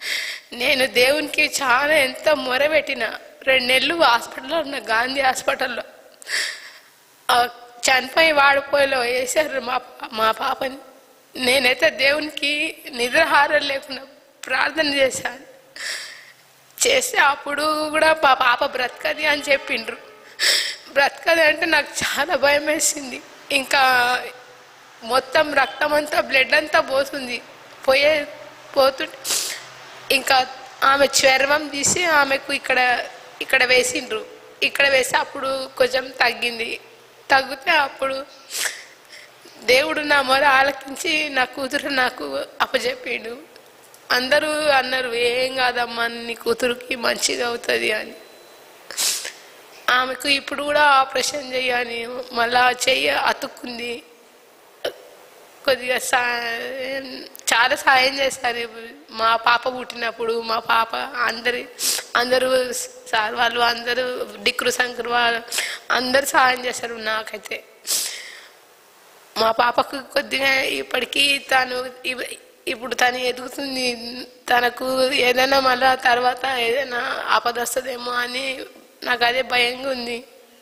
నేను దేవునికి చాలా ఎంత మొరబెట్టిన రెండు నెలలు హాస్పిటల్లో ఉన్న గాంధీ హాస్పిటల్లో ఆ చనిపోయి వాడిపోయిలో వేశారు మా పా- మా పాపని నేనైతే దేవునికి నిద్రహారం లేకుండా ప్రార్థన చేశాను చేస్తే అప్పుడు కూడా మా పాప బ్రతకది అని చెప్పిండ్రు బ్రతకది అంటే నాకు చాలా భయం వేసింది ఇంకా మొత్తం రక్తం అంతా బ్లడ్ అంతా పోతుంది పోయే పోతుంటే ఇంకా ఆమె చర్మం తీసి ఆమెకు ఇక్కడ ఇక్కడ వేసిండ్రు ఇక్కడ వేసి అప్పుడు కొంచెం తగ్గింది తగ్గితే అప్పుడు దేవుడు నా మొర ఆలకించి నా కూతురు నాకు అప్పచెప్పిండు అందరూ అన్నారు ఏం కాదమ్మా నీ కూతురుకి మంచిగా అవుతుంది అని ఆమెకు ఇప్పుడు కూడా ఆపరేషన్ చేయాలి మళ్ళా చెయ్యి అతుక్కుంది కొద్దిగా సా చాలా సాయం చేస్తారు మా పాప పుట్టినప్పుడు మా పాప అందరి అందరూ సార్ వాళ్ళు అందరూ డిక్రు శంకర్ వాళ్ళు అందరూ సాయం చేస్తారు నాకైతే మా పాపకు కొద్దిగా ఇప్పటికీ తను ఇవ- ఇప్పుడు తను ఎదుగుతుంది తనకు ఏదైనా మళ్ళా తర్వాత ఏదైనా ఆపద వస్తుందేమో అని నాకు అదే భయంగా ఉంది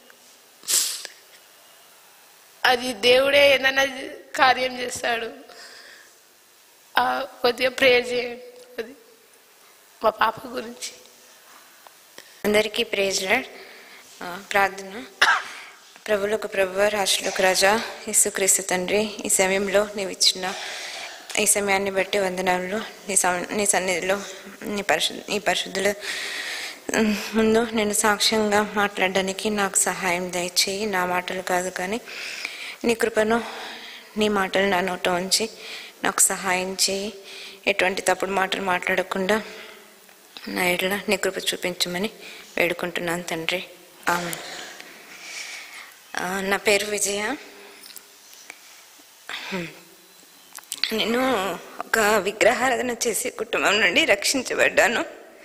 అది దేవుడే ఏదైనా కార్యం చేస్తాడు ఆ, కొద్దిగా ప్రేయర్ చేయండి కొద్ది మా పాప గురించి అందరికీ ప్రేజ్ లాడ్ ఆ, ప్రార్థన ప్రభులకు ప్రభు రాష్ట్రులకు రాజా యేసుక్రీస్తు తండ్రి ఈ సమయంలో నీవు ఇచ్చిన ఈ సమయాన్ని బట్టి వందనాలు నీ సమ- నీ సన్నిధిలో నీ పరిశు నీ పరిశుద్ధుల ఉమ్, ముందు నేను సాక్ష్యంగా మాట్లాడడానికి నాకు సహాయం దయచేయి నా మాటలు కాదు కానీ నీ కృపను నీ మాటలు నా నోట ఉంచి నాకు సహాయం చేయి ఎటువంటి తప్పుడు మాటలు మాట్లాడకుండా నా ఎడల నీ కృప చూపించమని వేడుకుంటున్నాను తండ్రి ఆమె నా పేరు విజయ హ్మ్. నేను ఒక విగ్రహారాధన చేసే కుటుంబం నుండి రక్షించబడ్డాను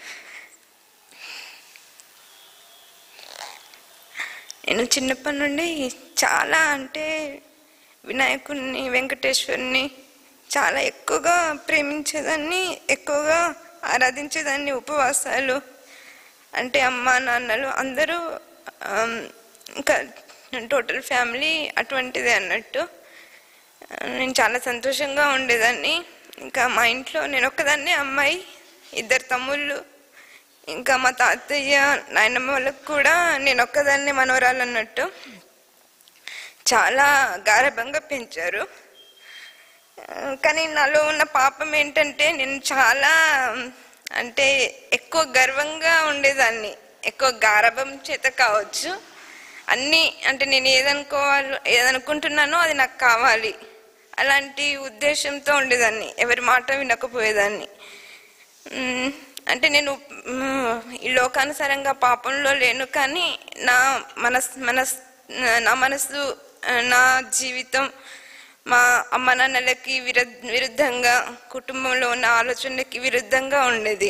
నేను చిన్నప్పటి నుండి చాలా అంటే వినాయకుడిని వెంకటేశ్వరుని చాలా ఎక్కువగా ప్రేమించేదాన్ని ఎక్కువగా ఆరాధించేదాన్ని ఉపవాసాలు అంటే అమ్మ నాన్నలు అందరూ ఆమ్, ఇంకా టోటల్ ఫ్యామిలీ అటువంటిదే అన్నట్టు ఆ, నేను చాలా సంతోషంగా ఉండేదాన్ని ఇంకా మా ఇంట్లో నేను ఒక్కదాన్నే అమ్మాయి ఇద్దరు తమ్ముళ్ళు ఇంకా మా తాతయ్య నాయనమ్మ వాళ్ళకు కూడా నేను ఒక్కదాన్నే మనవరాలు అన్నట్టు చాలా గారభంగా పెంచారు ఆ, కానీ నాలో ఉన్న పాపం ఏంటంటే నేను చాలా ఉమ్, అంటే ఎక్కువ గర్వంగా ఉండేదాన్ని ఎక్కువ గారభం చేత కావచ్చు అన్నీ అంటే నేను ఏదనుకోవాలి ఏదనుకుంటున్నానో అది నాకు కావాలి అలాంటి ఉద్దేశంతో ఉండేదాన్ని ఎవరి మాట వినకపోయేదాన్ని ఉమ్, అంటే నేను ఉమ్, ఈ లోకానుసారంగా పాపంలో లేను కానీ నా మనస్ మనస్ నా మనసు ఆ, నా జీవితం మా అమ్మ నాన్నలకి విరు విరుద్ధంగా కుటుంబంలో ఉన్న ఆలోచనలకి విరుద్ధంగా ఉండేది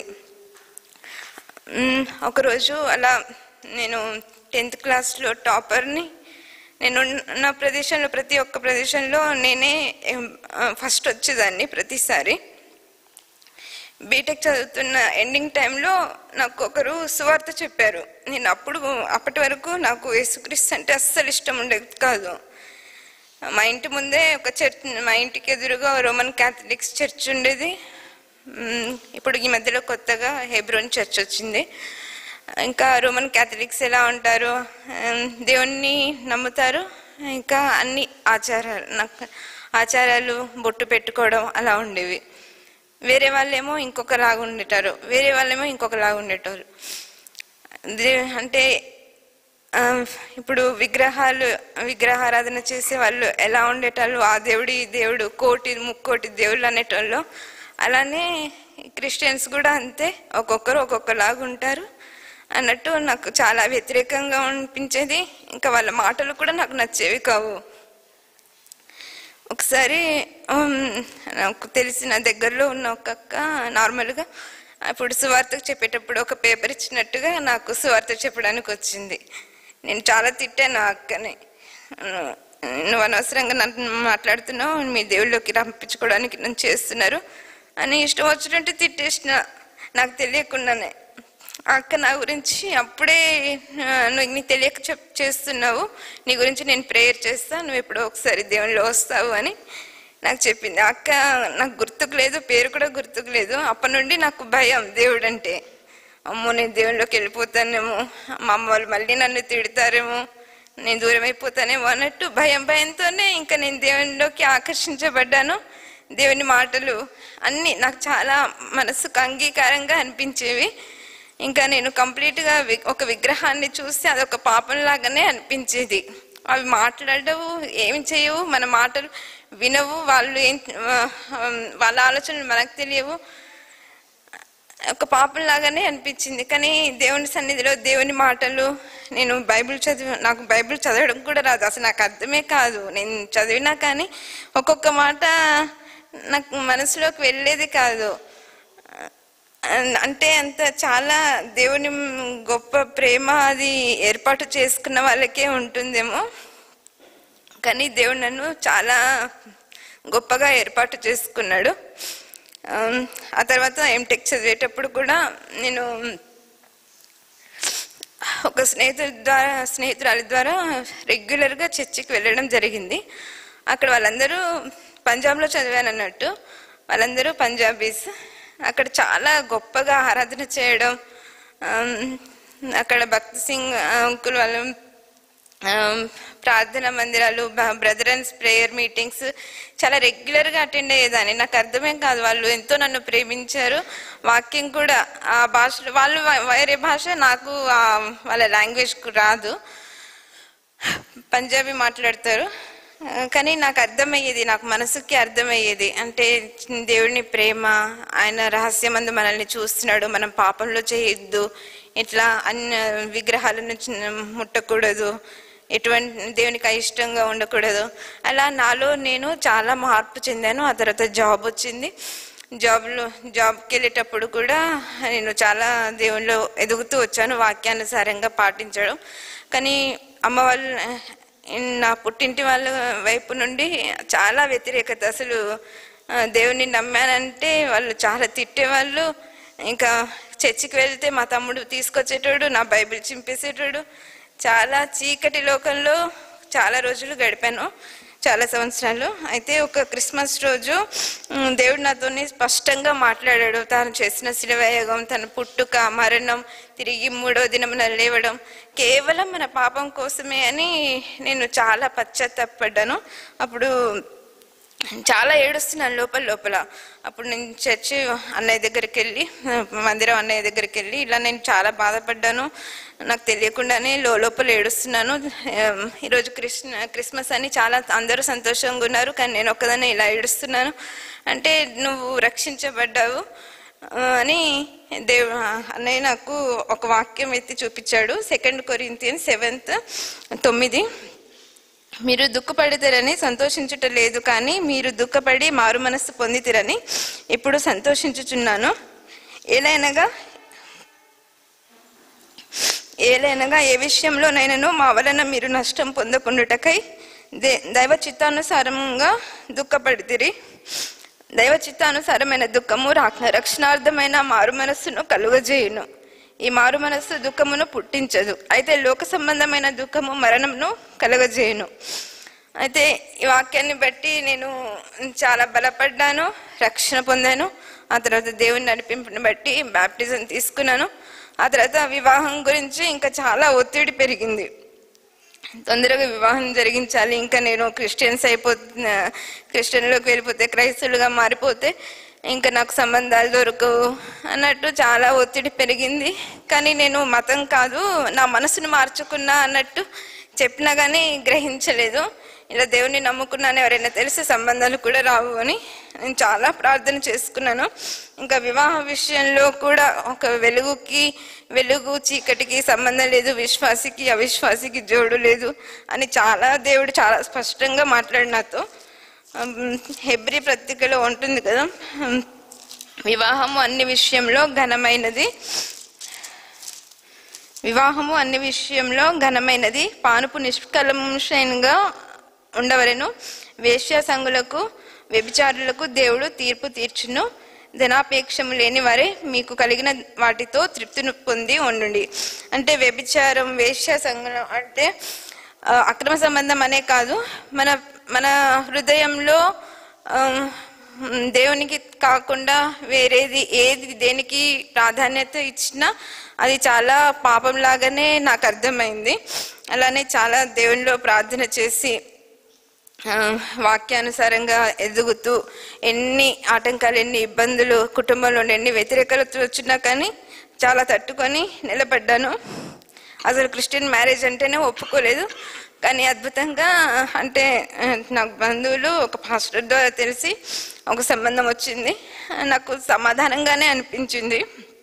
ఉమ్, ఒకరోజు అలా నేను టెన్త్ క్లాస్లో టాపర్ని నేను ఉన్న ప్రదేశంలో ప్రతి ఒక్క ప్రదేశంలో నేనే ఫస్ట్ వచ్చేదాన్ని ప్రతిసారి బీటెక్ చదువుతున్న ఎండింగ్ టైంలో నాకు ఒకరు సువార్త చెప్పారు నేను అప్పుడు అప్పటి వరకు నాకు యేసుక్రీస్తు అంటే అస్సలు ఇష్టం ఉండేది కాదు మా ఇంటి ముందే ఒక చర్చ్ మా ఇంటికి ఎదురుగా రోమన్ క్యాథలిక్స్ చర్చ్ ఉండేది మ్, ఇప్పుడు ఈ మధ్యలో కొత్తగా హెబ్రోన్ చర్చ్ వచ్చింది ఇంకా రోమన్ క్యాథలిక్స్ ఎలా ఉంటారు ఉమ్, దేవుణ్ణి నమ్ముతారు ఇంకా అన్ని ఆచారాలు నాకు ఆచారాలు బొట్టు పెట్టుకోవడం అలా ఉండేవి వేరే వాళ్ళేమో ఇంకొకలాగా ఉండేటారు వేరే వాళ్ళేమో ఇంకొకలాగా ఉండేటారు దే- అంటే ఆ, ఇప్పుడు విగ్రహాలు విగ్రహారాధన చేసే వాళ్ళు ఎలా ఉండేటోళ్ళు ఆ దేవుడు ఈ దేవుడు కోటి ముక్కోటి దేవుళ్ళు అనేటోళ్ళు అలానే క్రిస్టియన్స్ కూడా అంతే ఒక్కొక్కరు ఒక్కొక్కలాగా ఉంటారు అన్నట్టు నాకు చాలా వ్యతిరేకంగా అనిపించేది ఇంకా వాళ్ళ మాటలు కూడా నాకు నచ్చేవి కావు ఒకసారి ఉమ్, నాకు తెలిసిన దగ్గరలో ఉన్న ఒక అక్క నార్మల్గా అప్పుడు సువార్తకు చెప్పేటప్పుడు ఒక పేపర్ ఇచ్చినట్టుగా నాకు సువార్త చెప్పడానికి వచ్చింది నేను చాలా తిట్టాను ఆ అక్కని ఉమ్, నువ్వు అనవసరంగా నన్ను మాట్లాడుతున్నావు మీ దేవుళ్ళకి రంపించుకోవడానికి నన్ను చేస్తున్నారు అని ఇష్టం వచ్చినట్టు తిట్టేసిన నాకు తెలియకుండానే ఆ అక్క నా గురించి అప్పుడే ఆ, నువ్వు నీకు తెలియక చెప్ చేస్తున్నావు నీ గురించి నేను ప్రేయర్ చేస్తా నువ్వు ఎప్పుడో ఒకసారి దేవునిలో వస్తావు అని నాకు చెప్పింది ఆ అక్క నాకు గుర్తుకు లేదు పేరు కూడా గుర్తుకు లేదు అప్పటి నుండి నాకు భయం దేవుడు అంటే అమ్మో నేను దేవునిలోకి వెళ్ళిపోతానేమో మా అమ్మ వాళ్ళు మళ్ళీ నన్ను తిడతారేమో నేను దూరం అయిపోతానేమో అన్నట్టు భయం భయంతోనే ఇంకా నేను దేవునిలోకి ఆకర్షించబడ్డాను దేవుని మాటలు అన్నీ నాకు చాలా మనసుకు అంగీకారంగా అనిపించేవి ఇంకా నేను కంప్లీట్గా వి- ఒక విగ్రహాన్ని చూస్తే అదొక పాపంలాగానే అనిపించేది అవి మాట్లాడవు ఏమి చేయవు మన మాటలు వినవు వాళ్ళు ఏం ఆ, వాళ్ళ ఆలోచనలు మనకు తెలియవు ఒక పాపంలాగానే అనిపించింది కానీ దేవుని సన్నిధిలో దేవుని మాటలు నేను బైబిల్ చదివి నాకు బైబిల్ చదవడం కూడా రాదు అసలు నాకు అర్థమే కాదు నేను చదివినా కానీ ఒక్కొక్క మాట నాకు మనసులోకి వెళ్ళేది కాదు అన్- అంటే అంత చాలా దేవుని గొప్ప ప్రేమ అది ఏర్పాటు చేసుకున్న వాళ్ళకే ఉంటుందేమో కానీ దేవుడు నన్ను చాలా గొప్పగా ఏర్పాటు చేసుకున్నాడు ఆమ్, ఆ తర్వాత ఎంటెక్ చదివేటప్పుడు కూడా నేను ఒక స్నేహితుడి ద్వారా స్నేహితురాలి ద్వారా రెగ్యులర్గా చర్చికి వెళ్ళడం జరిగింది అక్కడ వాళ్ళందరూ పంజాబ్లో చదివాను అన్నట్టు వాళ్ళందరూ పంజాబీస్ అక్కడ చాలా గొప్పగా ఆరాధన చేయడం ఆమ్, అక్కడ భక్తి సింగ్ అంకుల్ వాళ్ళు ఆమ్, ప్రార్థన మందిరాలు బ్రదర్ అండ్ ప్రేయర్ మీటింగ్స్ చాలా రెగ్యులర్గా అటెండ్ అయ్యేదాన్ని నాకు అర్థమే కాదు వాళ్ళు ఎంతో నన్ను ప్రేమించారు వాక్యం కూడా ఆ భాషలో వాళ్ళు వా- వేరే భాష నాకు ఆ వాళ్ళ లాంగ్వేజ్ రాదు పంజాబీ మాట్లాడతారు ఆ, కానీ నాకు అర్థమయ్యేది నాకు మనసుకి అర్థమయ్యేది అంటే దేవుడిని ప్రేమ ఆయన రహస్యమందు మనల్ని చూస్తున్నాడు మనం పాపంలో చేయొద్దు ఇట్లా అన్ని విగ్రహాలను చి- ముట్టకూడదు ఎటువంటి దేవునికి అయిష్టంగా ఉండకూడదు అలా నాలో నేను చాలా మార్పు చెందాను ఆ తర్వాత జాబ్ వచ్చింది జాబ్లో జాబ్కి వెళ్ళేటప్పుడు కూడా నేను చాలా దేవునిలో ఎదుగుతూ వచ్చాను వాక్యానుసారంగా పాటించడం కానీ అమ్మ వాళ్ళు నా పుట్టింటి వాళ్ళ వైపు నుండి చాలా వ్యతిరేకత అసలు ఆ, దేవుని నమ్మానంటే వాళ్ళు చాలా తిట్టేవాళ్ళు ఇంకా చర్చికి వెళ్తే మా తమ్ముడు తీసుకొచ్చేటోడు నా బైబిల్ చింపేసేటోడు చాలా చీకటి లోకంలో చాలా రోజులు గడిపాను చాలా సంవత్సరాలు అయితే ఒక క్రిస్మస్ రోజు ఉమ్, దేవుడు నాతోని స్పష్టంగా మాట్లాడాడు తాను చేసిన శిలవేయగం తన పుట్టుక మరణం తిరిగి మూడో దినమున లేవడం కేవలం మన పాపం కోసమే అని నేను చాలా పశ్చాత్తాపడ్డాను అప్పుడు చాలా ఏడుస్తున్నాను లోపల లోపల అప్పుడు నేను చర్చి అన్నయ్య దగ్గరికి వెళ్ళి ఆ, మందిరం అన్నయ్య దగ్గరికి వెళ్ళి ఇలా నేను చాలా బాధపడ్డాను నాకు తెలియకుండానే లో లోపల ఏడుస్తున్నాను ఆ, ఈరోజు కృష్ణ క్రిస్మస్ అని చాలా అందరూ సంతోషంగా ఉన్నారు కానీ నేను ఒక్కదాన్ని ఇలా ఏడుస్తున్నాను అంటే నువ్వు రక్షించబడ్డావు ఆ, అని దేవు అన్నయ్య నాకు ఒక వాక్యం ఎత్తి చూపించాడు సెకండ్ కొరింతియన్ సెవెంత్ తొమ్మిది మీరు దుఃఖపడితేరని సంతోషించుట లేదు కానీ మీరు దుఃఖపడి మారు మనస్సు పొందితిరని ఇప్పుడు సంతోషించుచున్నాను ఏలైనగా ఏలైనగా ఏ విషయంలోనైనాను మా వలన మీరు నష్టం పొందకుండుటకై దే దైవ చిత్తానుసారంగా దుఃఖపడితిరి దైవ చిత్తానుసారమైన దుఃఖము రా- రక్షణార్థమైన మారు మనస్సును కలుగజేయును ఈ మారు మనస్సు దుఃఖమును పుట్టించదు అయితే లోక సంబంధమైన దుఃఖము మరణమును కలుగజేయును అయితే ఈ వాక్యాన్ని బట్టి నేను చాలా బలపడ్డాను రక్షణ పొందాను ఆ తర్వాత దేవుని నడిపింపుని బట్టి బ్యాప్టిజం తీసుకున్నాను ఆ తర్వాత వివాహం గురించి ఇంకా చాలా ఒత్తిడి పెరిగింది తొందరగా వివాహం జరిగించాలి ఇంకా నేను క్రిస్టియన్స్ అయిపోతున్నా క్రిస్టియన్లోకి వెళ్ళిపోతే క్రైస్తవులుగా మారిపోతే ఇంకా నాకు సంబంధాలు దొరకవు అన్నట్టు చాలా ఒత్తిడి పెరిగింది కానీ నేను మతం కాదు నా మనసును మార్చుకున్నా అన్నట్టు చెప్పినా కానీ గ్రహించలేదు ఇలా దేవుని నమ్ముకున్నాను ఎవరైనా తెలిసే సంబంధాలు కూడా రావు అని నేను చాలా ప్రార్థన చేసుకున్నాను ఇంకా వివాహ విషయంలో కూడా ఒక వెలుగుకి వెలుగు చీకటికి సంబంధం లేదు విశ్వాసికి అవిశ్వాసికి జోడు లేదు అని చాలా దేవుడు చాలా స్పష్టంగా మాట్లాడి నాతో ఉమ్, హెబ్రీ పత్రికలో ఉంటుంది కదా ఉమ్, వివాహము అన్ని విషయంలో ఘనమైనది వివాహము అన్ని విషయంలో ఘనమైనది పానుపు నిష్కలంషంగా ఉండవలెను వేశ్య సంగులకు వ్యభిచారులకు దేవుడు తీర్పు తీర్చును ధనాపేక్షము లేని వారే మీకు కలిగిన వాటితో తృప్తిని పొంది ఉండండి అంటే వ్యభిచారం వేశ్య సంగం అంటే ఆ, అక్రమ సంబంధం అనే కాదు మన మన హృదయంలో ఆ, దేవునికి కాకుండా వేరేది ఏది దేనికి ప్రాధాన్యత ఇచ్చినా అది చాలా పాపం లాగానే నాకు అర్థమైంది అలానే చాలా దేవునిలో ప్రార్థన చేసి ఆ, వాక్యానుసారంగా ఎదుగుతూ ఎన్ని ఆటంకాలు ఎన్ని ఇబ్బందులు కుటుంబంలో నుండి ఎన్ని వ్యతిరేకతలు వచ్చినా కానీ చాలా తట్టుకొని నిలబడ్డాను అసలు క్రిస్టియన్ మ్యారేజ్ అంటేనే ఒప్పుకోలేదు కానీ అద్భుతంగా అంటే ఆ, నాకు బంధువులు ఒక పాస్టర్ ద్వారా తెలిసి ఒక సంబంధం వచ్చింది నాకు సమాధానంగానే అనిపించింది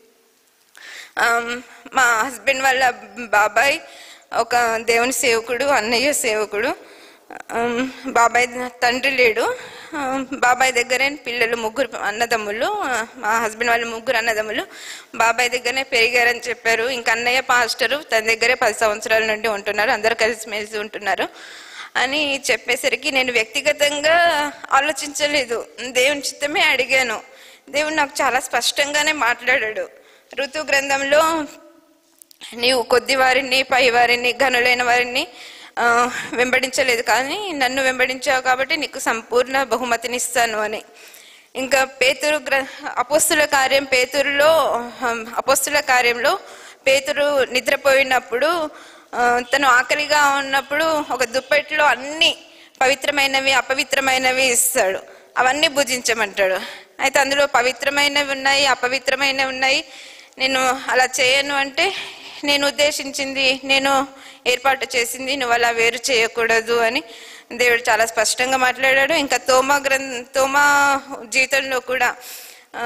ఆమ్, మా హస్బెండ్ వాళ్ళ బాబాయ్ ఒక దేవుని సేవకుడు అన్నయ్య సేవకుడు ఆమ్, బాబాయ్ తండ్రి లేడు ఆమ్, బాబాయ్ దగ్గరే పిల్లలు ముగ్గురు అన్నదమ్ములు ఆ, మా హస్బెండ్ వాళ్ళ ముగ్గురు అన్నదమ్ములు బాబాయ్ దగ్గరనే పెరిగారని చెప్పారు ఇంకా అన్నయ్య పాస్టరు తన దగ్గరే పది సంవత్సరాల నుండి ఉంటున్నారు అందరు కలిసిమెలిసి ఉంటున్నారు అని చెప్పేసరికి నేను వ్యక్తిగతంగా ఆలోచించలేదు దేవుని చిత్తమే అడిగాను దేవుడు నాకు చాలా స్పష్టంగానే మాట్లాడాడు ఋతు గ్రంథంలో నీవు కొద్ది వారిని పై వారిని ఘనులైన వారిని ఆ, వెంబడించలేదు కానీ నన్ను వెంబడించావు కాబట్టి నీకు సంపూర్ణ బహుమతిని ఇస్తాను అని ఇంకా పేతురు గ్ర అపోస్తుల కార్యం పేతురులో హం, అపోస్తుల కార్యంలో పేతురు నిద్రపోయినప్పుడు ఆ, తను ఆకలిగా ఉన్నప్పుడు ఒక దుప్పట్లో అన్ని పవిత్రమైనవి అపవిత్రమైనవి ఇస్తాడు అవన్నీ భుజించమంటాడు అయితే అందులో పవిత్రమైనవి ఉన్నాయి అపవిత్రమైనవి ఉన్నాయి నేను అలా చేయను అంటే నేను ఉద్దేశించింది నేను ఏర్పాటు చేసింది నువ్వు అలా వేరు చేయకూడదు అని దేవుడు చాలా స్పష్టంగా మాట్లాడాడు ఇంకా తోమా గ్రంథ తోమా జీవితంలో కూడా ఆ,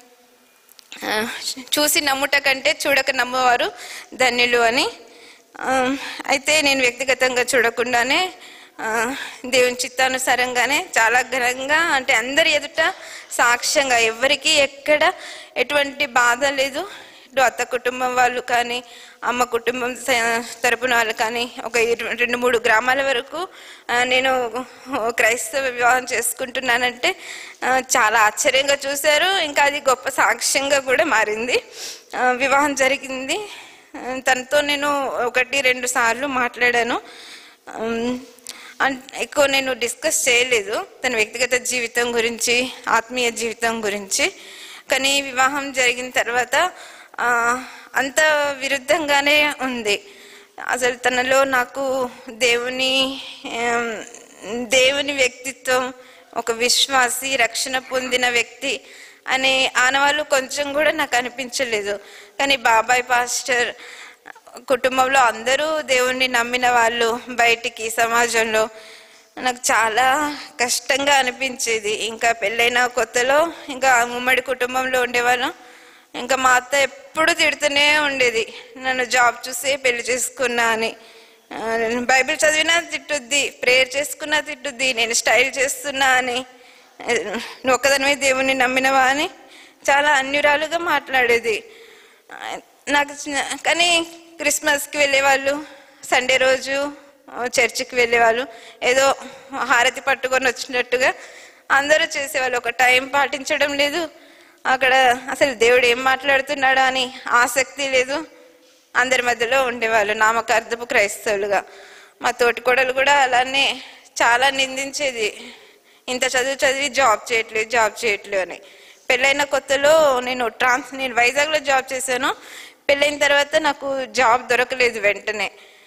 ఆ, చూసి నమ్ముట కంటే చూడక నమ్మవారు ధన్యులు అని ఆ, అయితే నేను వ్యక్తిగతంగా చూడకుండానే ఆ, దేవుని చిత్తానుసారంగానే చాలా ఘనంగా అంటే అందరి ఎదుట సాక్ష్యంగా ఎవరికి ఎక్కడ ఎటువంటి బాధ లేదు ఇటు అత్త కుటుంబం వాళ్ళు కానీ అమ్మ కుటుంబం స- తరపున వాళ్ళు కానీ ఒక ఇరు- రెండు మూడు గ్రామాల వరకు ఆ, నేను క్రైస్తవ వివాహం చేసుకుంటున్నానంటే ఆ, చాలా ఆశ్చర్యంగా చూశారు ఇంకా అది గొప్ప సాక్ష్యంగా కూడా మారింది ఆ, వివాహం జరిగింది ఆ, తనతో నేను ఒకటి రెండు సార్లు మాట్లాడాను ఉమ్, అన్- ఎక్కువ నేను డిస్కస్ చేయలేదు తన వ్యక్తిగత జీవితం గురించి ఆత్మీయ జీవితం గురించి కానీ వివాహం జరిగిన తర్వాత ఆ, అంత విరుద్ధంగానే ఉంది అసలు తనలో నాకు దేవుని ఆమ్, దేవుని వ్యక్తిత్వం ఒక విశ్వాసి రక్షణ పొందిన వ్యక్తి అనే ఆనవాళ్ళు కొంచెం కూడా నాకు అనిపించలేదు కానీ బాబాయ్ పాస్టర్ కుటుంబంలో అందరూ దేవుణ్ణి నమ్మిన వాళ్ళు బయటికి సమాజంలో నాకు చాలా కష్టంగా అనిపించేది ఇంకా పెళ్ళైన కొత్తలో ఇంకా ఉమ్మడి కుటుంబంలో ఉండేవాళ్ళం ఇంకా మా అత్త ఎప్పుడు తిడుతూనే ఉండేది నన్ను జాబ్ చూసే పెళ్లి చేసుకున్నా అని ఆ, నేను బైబిల్ చదివినా తిట్టుద్ది ప్రేయర్ చేసుకున్నా తిట్టుద్ది నేను స్టైల్ చేస్తున్నా అని ఆ, నువ్వు ఒక్కదానివే దేవుణ్ణి నమ్మినవా అని చాలా అన్యురాలుగా మాట్లాడేది ఆ, నాకు చిన్న- కానీ క్రిస్మస్కి వెళ్ళేవాళ్ళు సండే రోజు ఆ, చర్చికి వెళ్ళేవాళ్ళు ఏదో హారతి పట్టుకొని వచ్చినట్టుగా అందరూ చేసేవాళ్ళు ఒక టైం పాటించడం లేదు అక్కడ అసలు దేవుడు ఏం మాట్లాడుతున్నాడా అని ఆసక్తి లేదు అందరి మధ్యలో ఉండేవాళ్ళు నామకార్థపు క్రైస్తవులుగా మా తోటి కోడలు కూడా అలానే చాలా నిందించేది ఇంత చదువు చదివి జాబ్ చేయట్లేదు జాబ్ చేయట్లేదు అని పెళ్ళైన కొత్తలో నేను ట్రాన్స్ నేను వైజాగ్లో జాబ్ చేశాను పెళ్ళైన తర్వాత నాకు జాబ్ దొరకలేదు వెంటనే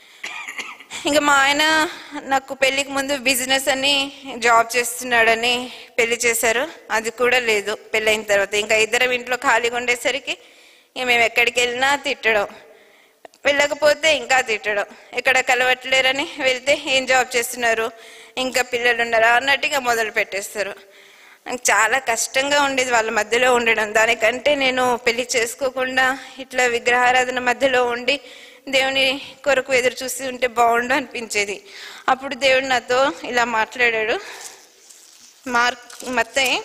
ఇంకా మా ఆయన నాకు పెళ్ళికి ముందు బిజినెస్ అని జాబ్ చేస్తున్నాడని పెళ్లి చేశారు అది కూడా లేదు పెళ్ళైన తర్వాత ఇంకా ఇద్దరం ఇంట్లో ఖాళీగా ఉండేసరికి ఇక మేము ఎక్కడికి వెళ్ళినా తిట్టడం వెళ్ళకపోతే ఇంకా తిట్టడం ఎక్కడ కలవట్లేరని వెళ్తే ఏం జాబ్ చేస్తున్నారు ఇంకా పిల్లలు ఉన్నారా అన్నట్టుగా మొదలు పెట్టేస్తారు నాకు చాలా కష్టంగా ఉండేది వాళ్ళ మధ్యలో ఉండడం దానికంటే నేను పెళ్లి చేసుకోకుండా ఇట్లా విగ్రహారాధన మధ్యలో ఉండి దేవుని కొరకు ఎదురు చూసి ఉంటే బాగుండు అనిపించేది అప్పుడు దేవుడు నాతో ఇలా మాట్లాడాడు మార్క్ మత్తయి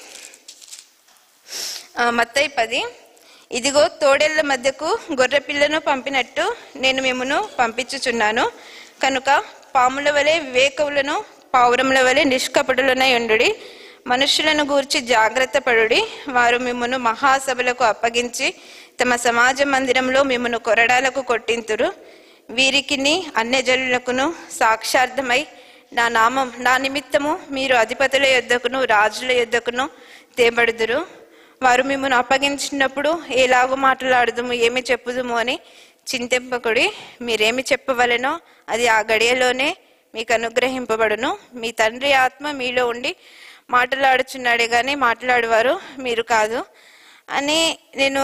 ఆ, మత్తయి పది ఇదిగో తోడేళ్ల మధ్యకు గొర్రె పిల్లను పంపినట్టు నేను మిమ్మను పంపించుచున్నాను కనుక పాముల వలె వివేకములను పావురముల వలె నిష్కపటులనై ఉండుడి మనుషులను గూర్చి జాగ్రత్త పడుడి వారు మిమ్మను మహాసభలకు అప్పగించి తమ సమాజ మందిరంలో మిమ్మను కొరడాలకు కొట్టింతురు వీరికిని అన్యజనులకును సాక్షార్థమై నా నామం నా నిమిత్తము మీరు అధిపతుల యొద్దకును రాజుల యొద్దకును తేబడుదురు వారు మిమ్మల్ని అప్పగించినప్పుడు ఎలాగో మాట్లాడుదుము ఏమి చెప్పుదుము అని చింతింపకుడి మీరేమి చెప్పవలెనో అది ఆ గడియలోనే మీకు అనుగ్రహింపబడును మీ తండ్రి ఆత్మ మీలో ఉండి మాట్లాడుచున్నాడే కానీ మాట్లాడేవారు మీరు కాదు అని నేను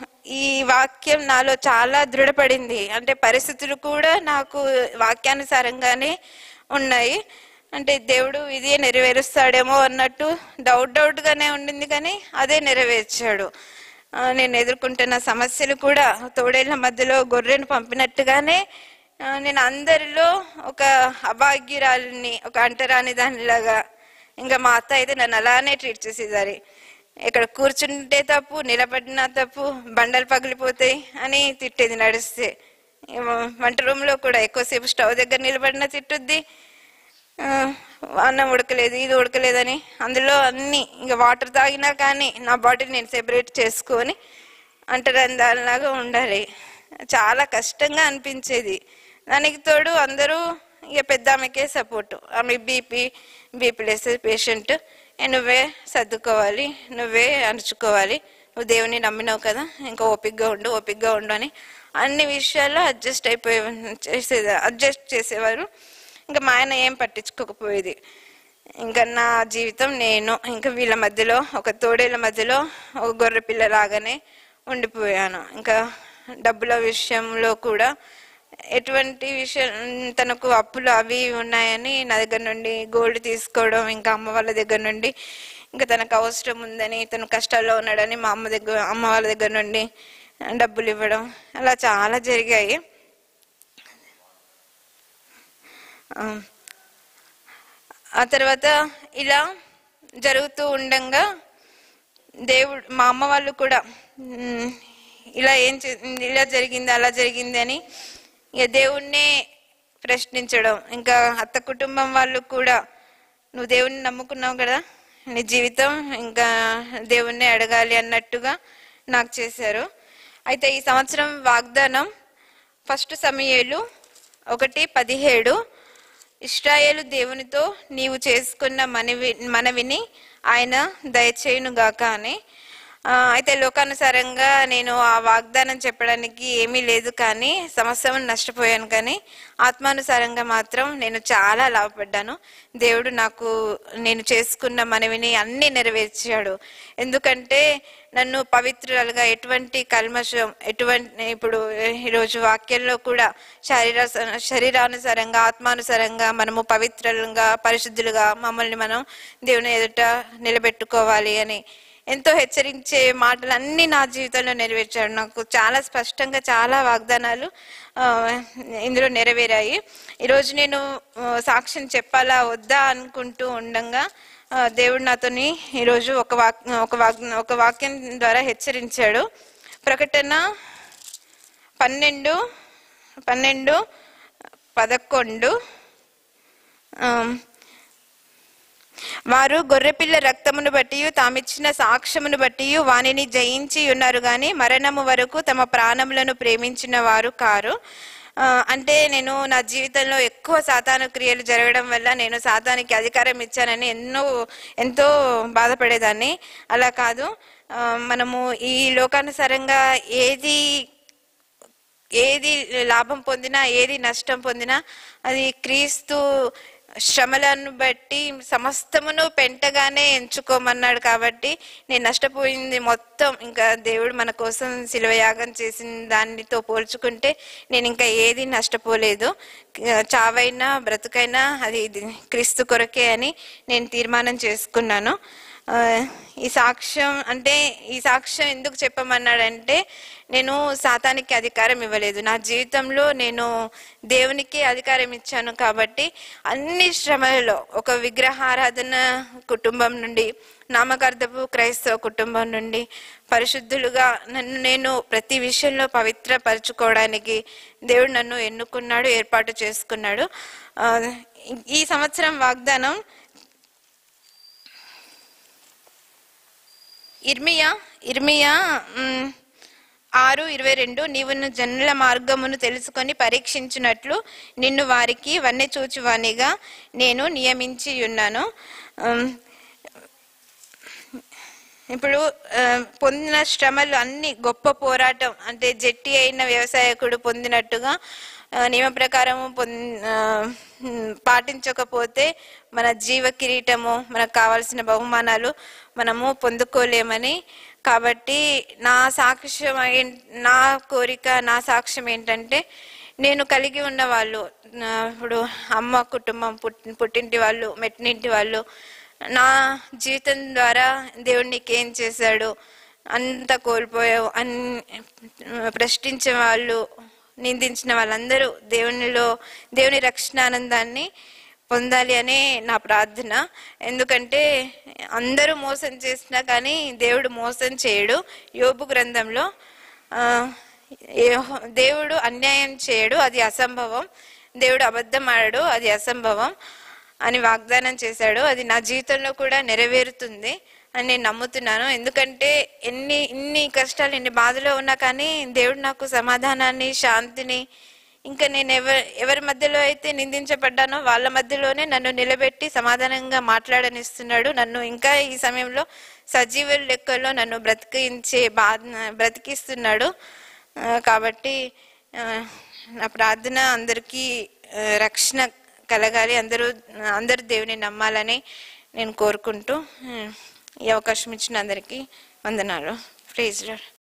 ఈ వాక్యం నాలో చాలా దృఢపడింది అంటే పరిస్థితులు కూడా నాకు వాక్యానుసారంగానే ఉన్నాయి అంటే దేవుడు ఇదే నెరవేరుస్తాడేమో అన్నట్టు డౌట్ డౌట్గానే ఉండింది కానీ అదే నెరవేర్చాడు ఆ, నేను ఎదుర్కొంటున్న సమస్యలు కూడా తోడేళ్ల మధ్యలో గొర్రెను పంపినట్టుగానే ఆ, నేను అందరిలో ఒక అభాగ్యురాలిని ఒక అంటరాని దానిలాగా ఇంకా మా అత్త అయితే నన్ను అలానే ట్రీట్ చేసేదారి ఇక్కడ కూర్చుంటే తప్పు నిలబడినా తప్పు బండలు పగిలిపోతాయి అని తిట్టేది నడిస్తే ఏమో వంట రూమ్ లో కూడా ఎక్కువసేపు స్టవ్ దగ్గర నిలబడినా తిట్టుద్ది ఆ, అన్నం ఉడకలేదు ఇది ఉడకలేదని అందులో అన్ని ఇంకా వాటర్ తాగినా కానీ నా బాడీని నేను సెపరేట్ చేసుకొని అంటరాని దానిలాగా ఉండాలి చాలా కష్టంగా అనిపించేది దానికి తోడు అందరూ ఇక పెద్ద ఆమెకే సపోర్ట్ ఆమె బీపీ బీపీ లెస్ పేషెంట్ నువ్వే సర్దుకోవాలి నువ్వే అణుచుకోవాలి నువ్వు దేవుని నమ్మినావు కదా ఇంకా ఓపిక్గా ఉండు ఓపిక్గా ఉండు అని అన్ని విషయాల్లో అడ్జస్ట్ అయిపోయే చేసేది అడ్జస్ట్ చేసేవారు ఇంకా మా ఆయన ఏం పట్టించుకోకపోయేది ఇంకా నా జీవితం నేను ఇంకా వీళ్ళ మధ్యలో ఒక తోడేళ్ళ మధ్యలో ఒక గొర్రె పిల్ల లాగానే ఉండిపోయాను ఇంకా డబ్బుల విషయంలో కూడా ఎటువంటి విషయం తనకు అప్పులు అవి ఉన్నాయని నా దగ్గర నుండి గోల్డ్ తీసుకోవడం ఇంకా అమ్మ వాళ్ళ దగ్గర నుండి ఇంకా తనకు అవసరం ఉందని తను కష్టాల్లో ఉన్నాడని మా అమ్మ దగ్గర అమ్మ వాళ్ళ దగ్గర నుండి డబ్బులు ఇవ్వడం అలా చాలా జరిగాయి ఆ, ఆ తర్వాత ఇలా జరుగుతూ ఉండంగా దేవుడు మా అమ్మ వాళ్ళు కూడా "ఉమ్, ఇలా ఏం చే- ఇలా జరిగింది అలా జరిగింది అని ఇక దేవుణ్ణే ప్రశ్నించడం ఇంకా అత్త కుటుంబం వాళ్ళు కూడా నువ్వు దేవుణ్ణి నమ్ముకున్నావు కదా నీ జీవితం ఇంకా దేవుణ్ణి అడగాలి అన్నట్టుగా నాకు చేశారు అయితే ఈ సంవత్సరం వాగ్దానం ఫస్ట్ సమయలు ఒకటి పదిహేడు ఇస్రాయేలు దేవునితో నీవు చేసుకున్న మనవి మనవిని ఆయన దయచేయునుగాక అని ఆ, అయితే లోకానుసారంగా నేను ఆ వాగ్దానం చెప్పడానికి ఏమీ లేదు కానీ సమస్యను నష్టపోయాను కానీ ఆత్మానుసారంగా మాత్రం నేను చాలా లాభపడ్డాను దేవుడు నాకు నేను చేసుకున్న మనవిని అన్ని నెరవేర్చాడు ఎందుకంటే నన్ను పవిత్రులుగా ఎటువంటి కల్మషం ఎటువంటి ఇప్పుడు ఈరోజు వాక్యంలో కూడా శరీర శరీరానుసారంగా ఆత్మానుసారంగా మనము పవిత్రులుగా పరిశుద్ధులుగా మమ్మల్ని మనం దేవుని ఎదుట నిలబెట్టుకోవాలి అని ఎంతో హెచ్చరించే మాటలన్నీ నా జీవితంలో నెరవేర్చాడు నాకు చాలా స్పష్టంగా చాలా వాగ్దానాలు ఆ, ఇందులో నెరవేరాయి ఈరోజు నేను ఆ, సాక్ష్యం చెప్పాలా వద్దా అనుకుంటూ ఉండంగా ఆ, దేవుడు నాతోని ఈరోజు ఒక వాక్ ఒక వాక్ ఒక వాక్యం ద్వారా హెచ్చరించాడు ప్రకటన పన్నెండు పన్నెండు పదకొండు ఆమ్, వారు గొర్రెపిల్ల రక్తమును బట్టి తామిచ్చిన సాక్ష్యమును బట్టి వానిని జయించి ఉన్నారు గాని మరణము వరకు తమ ప్రాణములను ప్రేమించిన వారు కారు ఆ, అంటే నేను నా జీవితంలో ఎక్కువ సాతాను క్రియలు జరగడం వల్ల నేను సాతానికి అధికారం ఇచ్చానని ఎన్నో ఎంతో బాధపడేదాన్ని అలా కాదు ఆ, మనము ఈ లోకానుసారంగా ఏది ఏది లాభం పొందినా ఏది నష్టం పొందినా అది క్రీస్తు శ్రమలను బట్టి సమస్తమును పెంటగానే ఎంచుకోమన్నాడు కాబట్టి నేను నష్టపోయింది మొత్తం ఇంకా దేవుడు మన కోసం శిలువ యాగం చేసిన దానితో పోల్చుకుంటే నేను ఇంకా ఏది నష్టపోలేదు చావైనా బ్రతుకైనా అది ఇది క్రీస్తు కొరకే అని నేను తీర్మానం చేసుకున్నాను ఆ, ఈ సాక్ష్యం అంటే ఈ సాక్ష్యం ఎందుకు చెప్పమన్నాడంటే నేను సాతానికి అధికారం ఇవ్వలేదు నా జీవితంలో నేను దేవునికి అధికారం ఇచ్చాను కాబట్టి అన్ని శ్రమలలో ఒక విగ్రహారాధన కుటుంబం నుండి నామకార్థపు క్రైస్తవ కుటుంబం నుండి పరిశుద్ధులుగా నన్ను నేను ప్రతి విషయంలో పవిత్రపరచుకోవడానికి దేవుడు నన్ను ఎన్నుకున్నాడు ఏర్పాటు చేసుకున్నాడు ఆ, ఈ సంవత్సరం వాగ్దానం ఇర్మియా ఇర్మియా మ్, ఆరు ఇరవై రెండు నీవు జనుల మార్గమును తెలుసుకొని పరీక్షించినట్లు నిన్ను వారికి వన్నె చూచువానిగా నేను నియమించి ఉన్నాను ఉమ్, ఇప్పుడు ఆ, పొందిన శ్రమలు అన్ని గొప్ప పోరాటం అంటే జట్టి అయిన వ్యవసాయకుడు పొందినట్టుగా ఆ, నియమ ప్రకారము పొంద ఆ, ఉమ్, పాటించకపోతే మన జీవ కిరీటము మనకు కావాల్సిన బహుమానాలు మనము పొందుకోలేమని కాబట్టి నా సాక్ష్యం ఏం- నా కోరిక నా సాక్ష్యం ఏంటంటే నేను కలిగి ఉన్న వాళ్ళు నా ఇప్పుడు అమ్మ కుటుంబం పుట్టి పుట్టింటి వాళ్ళు మెట్టినింటి వాళ్ళు నా జీవితం ద్వారా దేవుడు నీకేం చేశాడు అంత కోల్పోయావు అన్ ప్రశ్నించే వాళ్ళు నిందించిన వాళ్ళందరూ దేవునిలో దేవుని రక్షణ ఆనందాన్ని పొందాలి అనే నా ప్రార్థన ఎందుకంటే అందరూ మోసం చేసినా కానీ దేవుడు మోసం చేయడు యోబు గ్రంథంలో ఆ, యెహో- దేవుడు అన్యాయం చేయడు అది అసంభవం దేవుడు అబద్ధం ఆడడు అది అసంభవం అని వాగ్దానం చేశాడు అది నా జీవితంలో కూడా నెరవేరుతుంది అని నేను నమ్ముతున్నాను ఎందుకంటే ఎన్ని ఇన్ని కష్టాలు ఎన్ని బాధలో ఉన్నా కానీ దేవుడు నాకు సమాధానాన్ని శాంతిని ఇంకా నేను ఎవరి ఎవరి మధ్యలో అయితే నిందించబడ్డానో వాళ్ళ మధ్యలోనే నన్ను నిలబెట్టి సమాధానంగా మాట్లాడనిస్తున్నాడు నన్ను ఇంకా ఈ సమయంలో సజీవుల లెక్కలో నన్ను బ్రతికించే బాధ బ్రతికిస్తున్నాడు ఆ, కాబట్టి ఆ, నా ప్రార్థన అందరికీ ఆ, రక్షణ కలగాలి అందరూ అందరూ దేవుని నమ్మాలని నేను కోరుకుంటూ ఆ, ఈ అవకాశం ఇచ్చిన అందరికీ వందనాలు ప్రైజ్ లార్డ్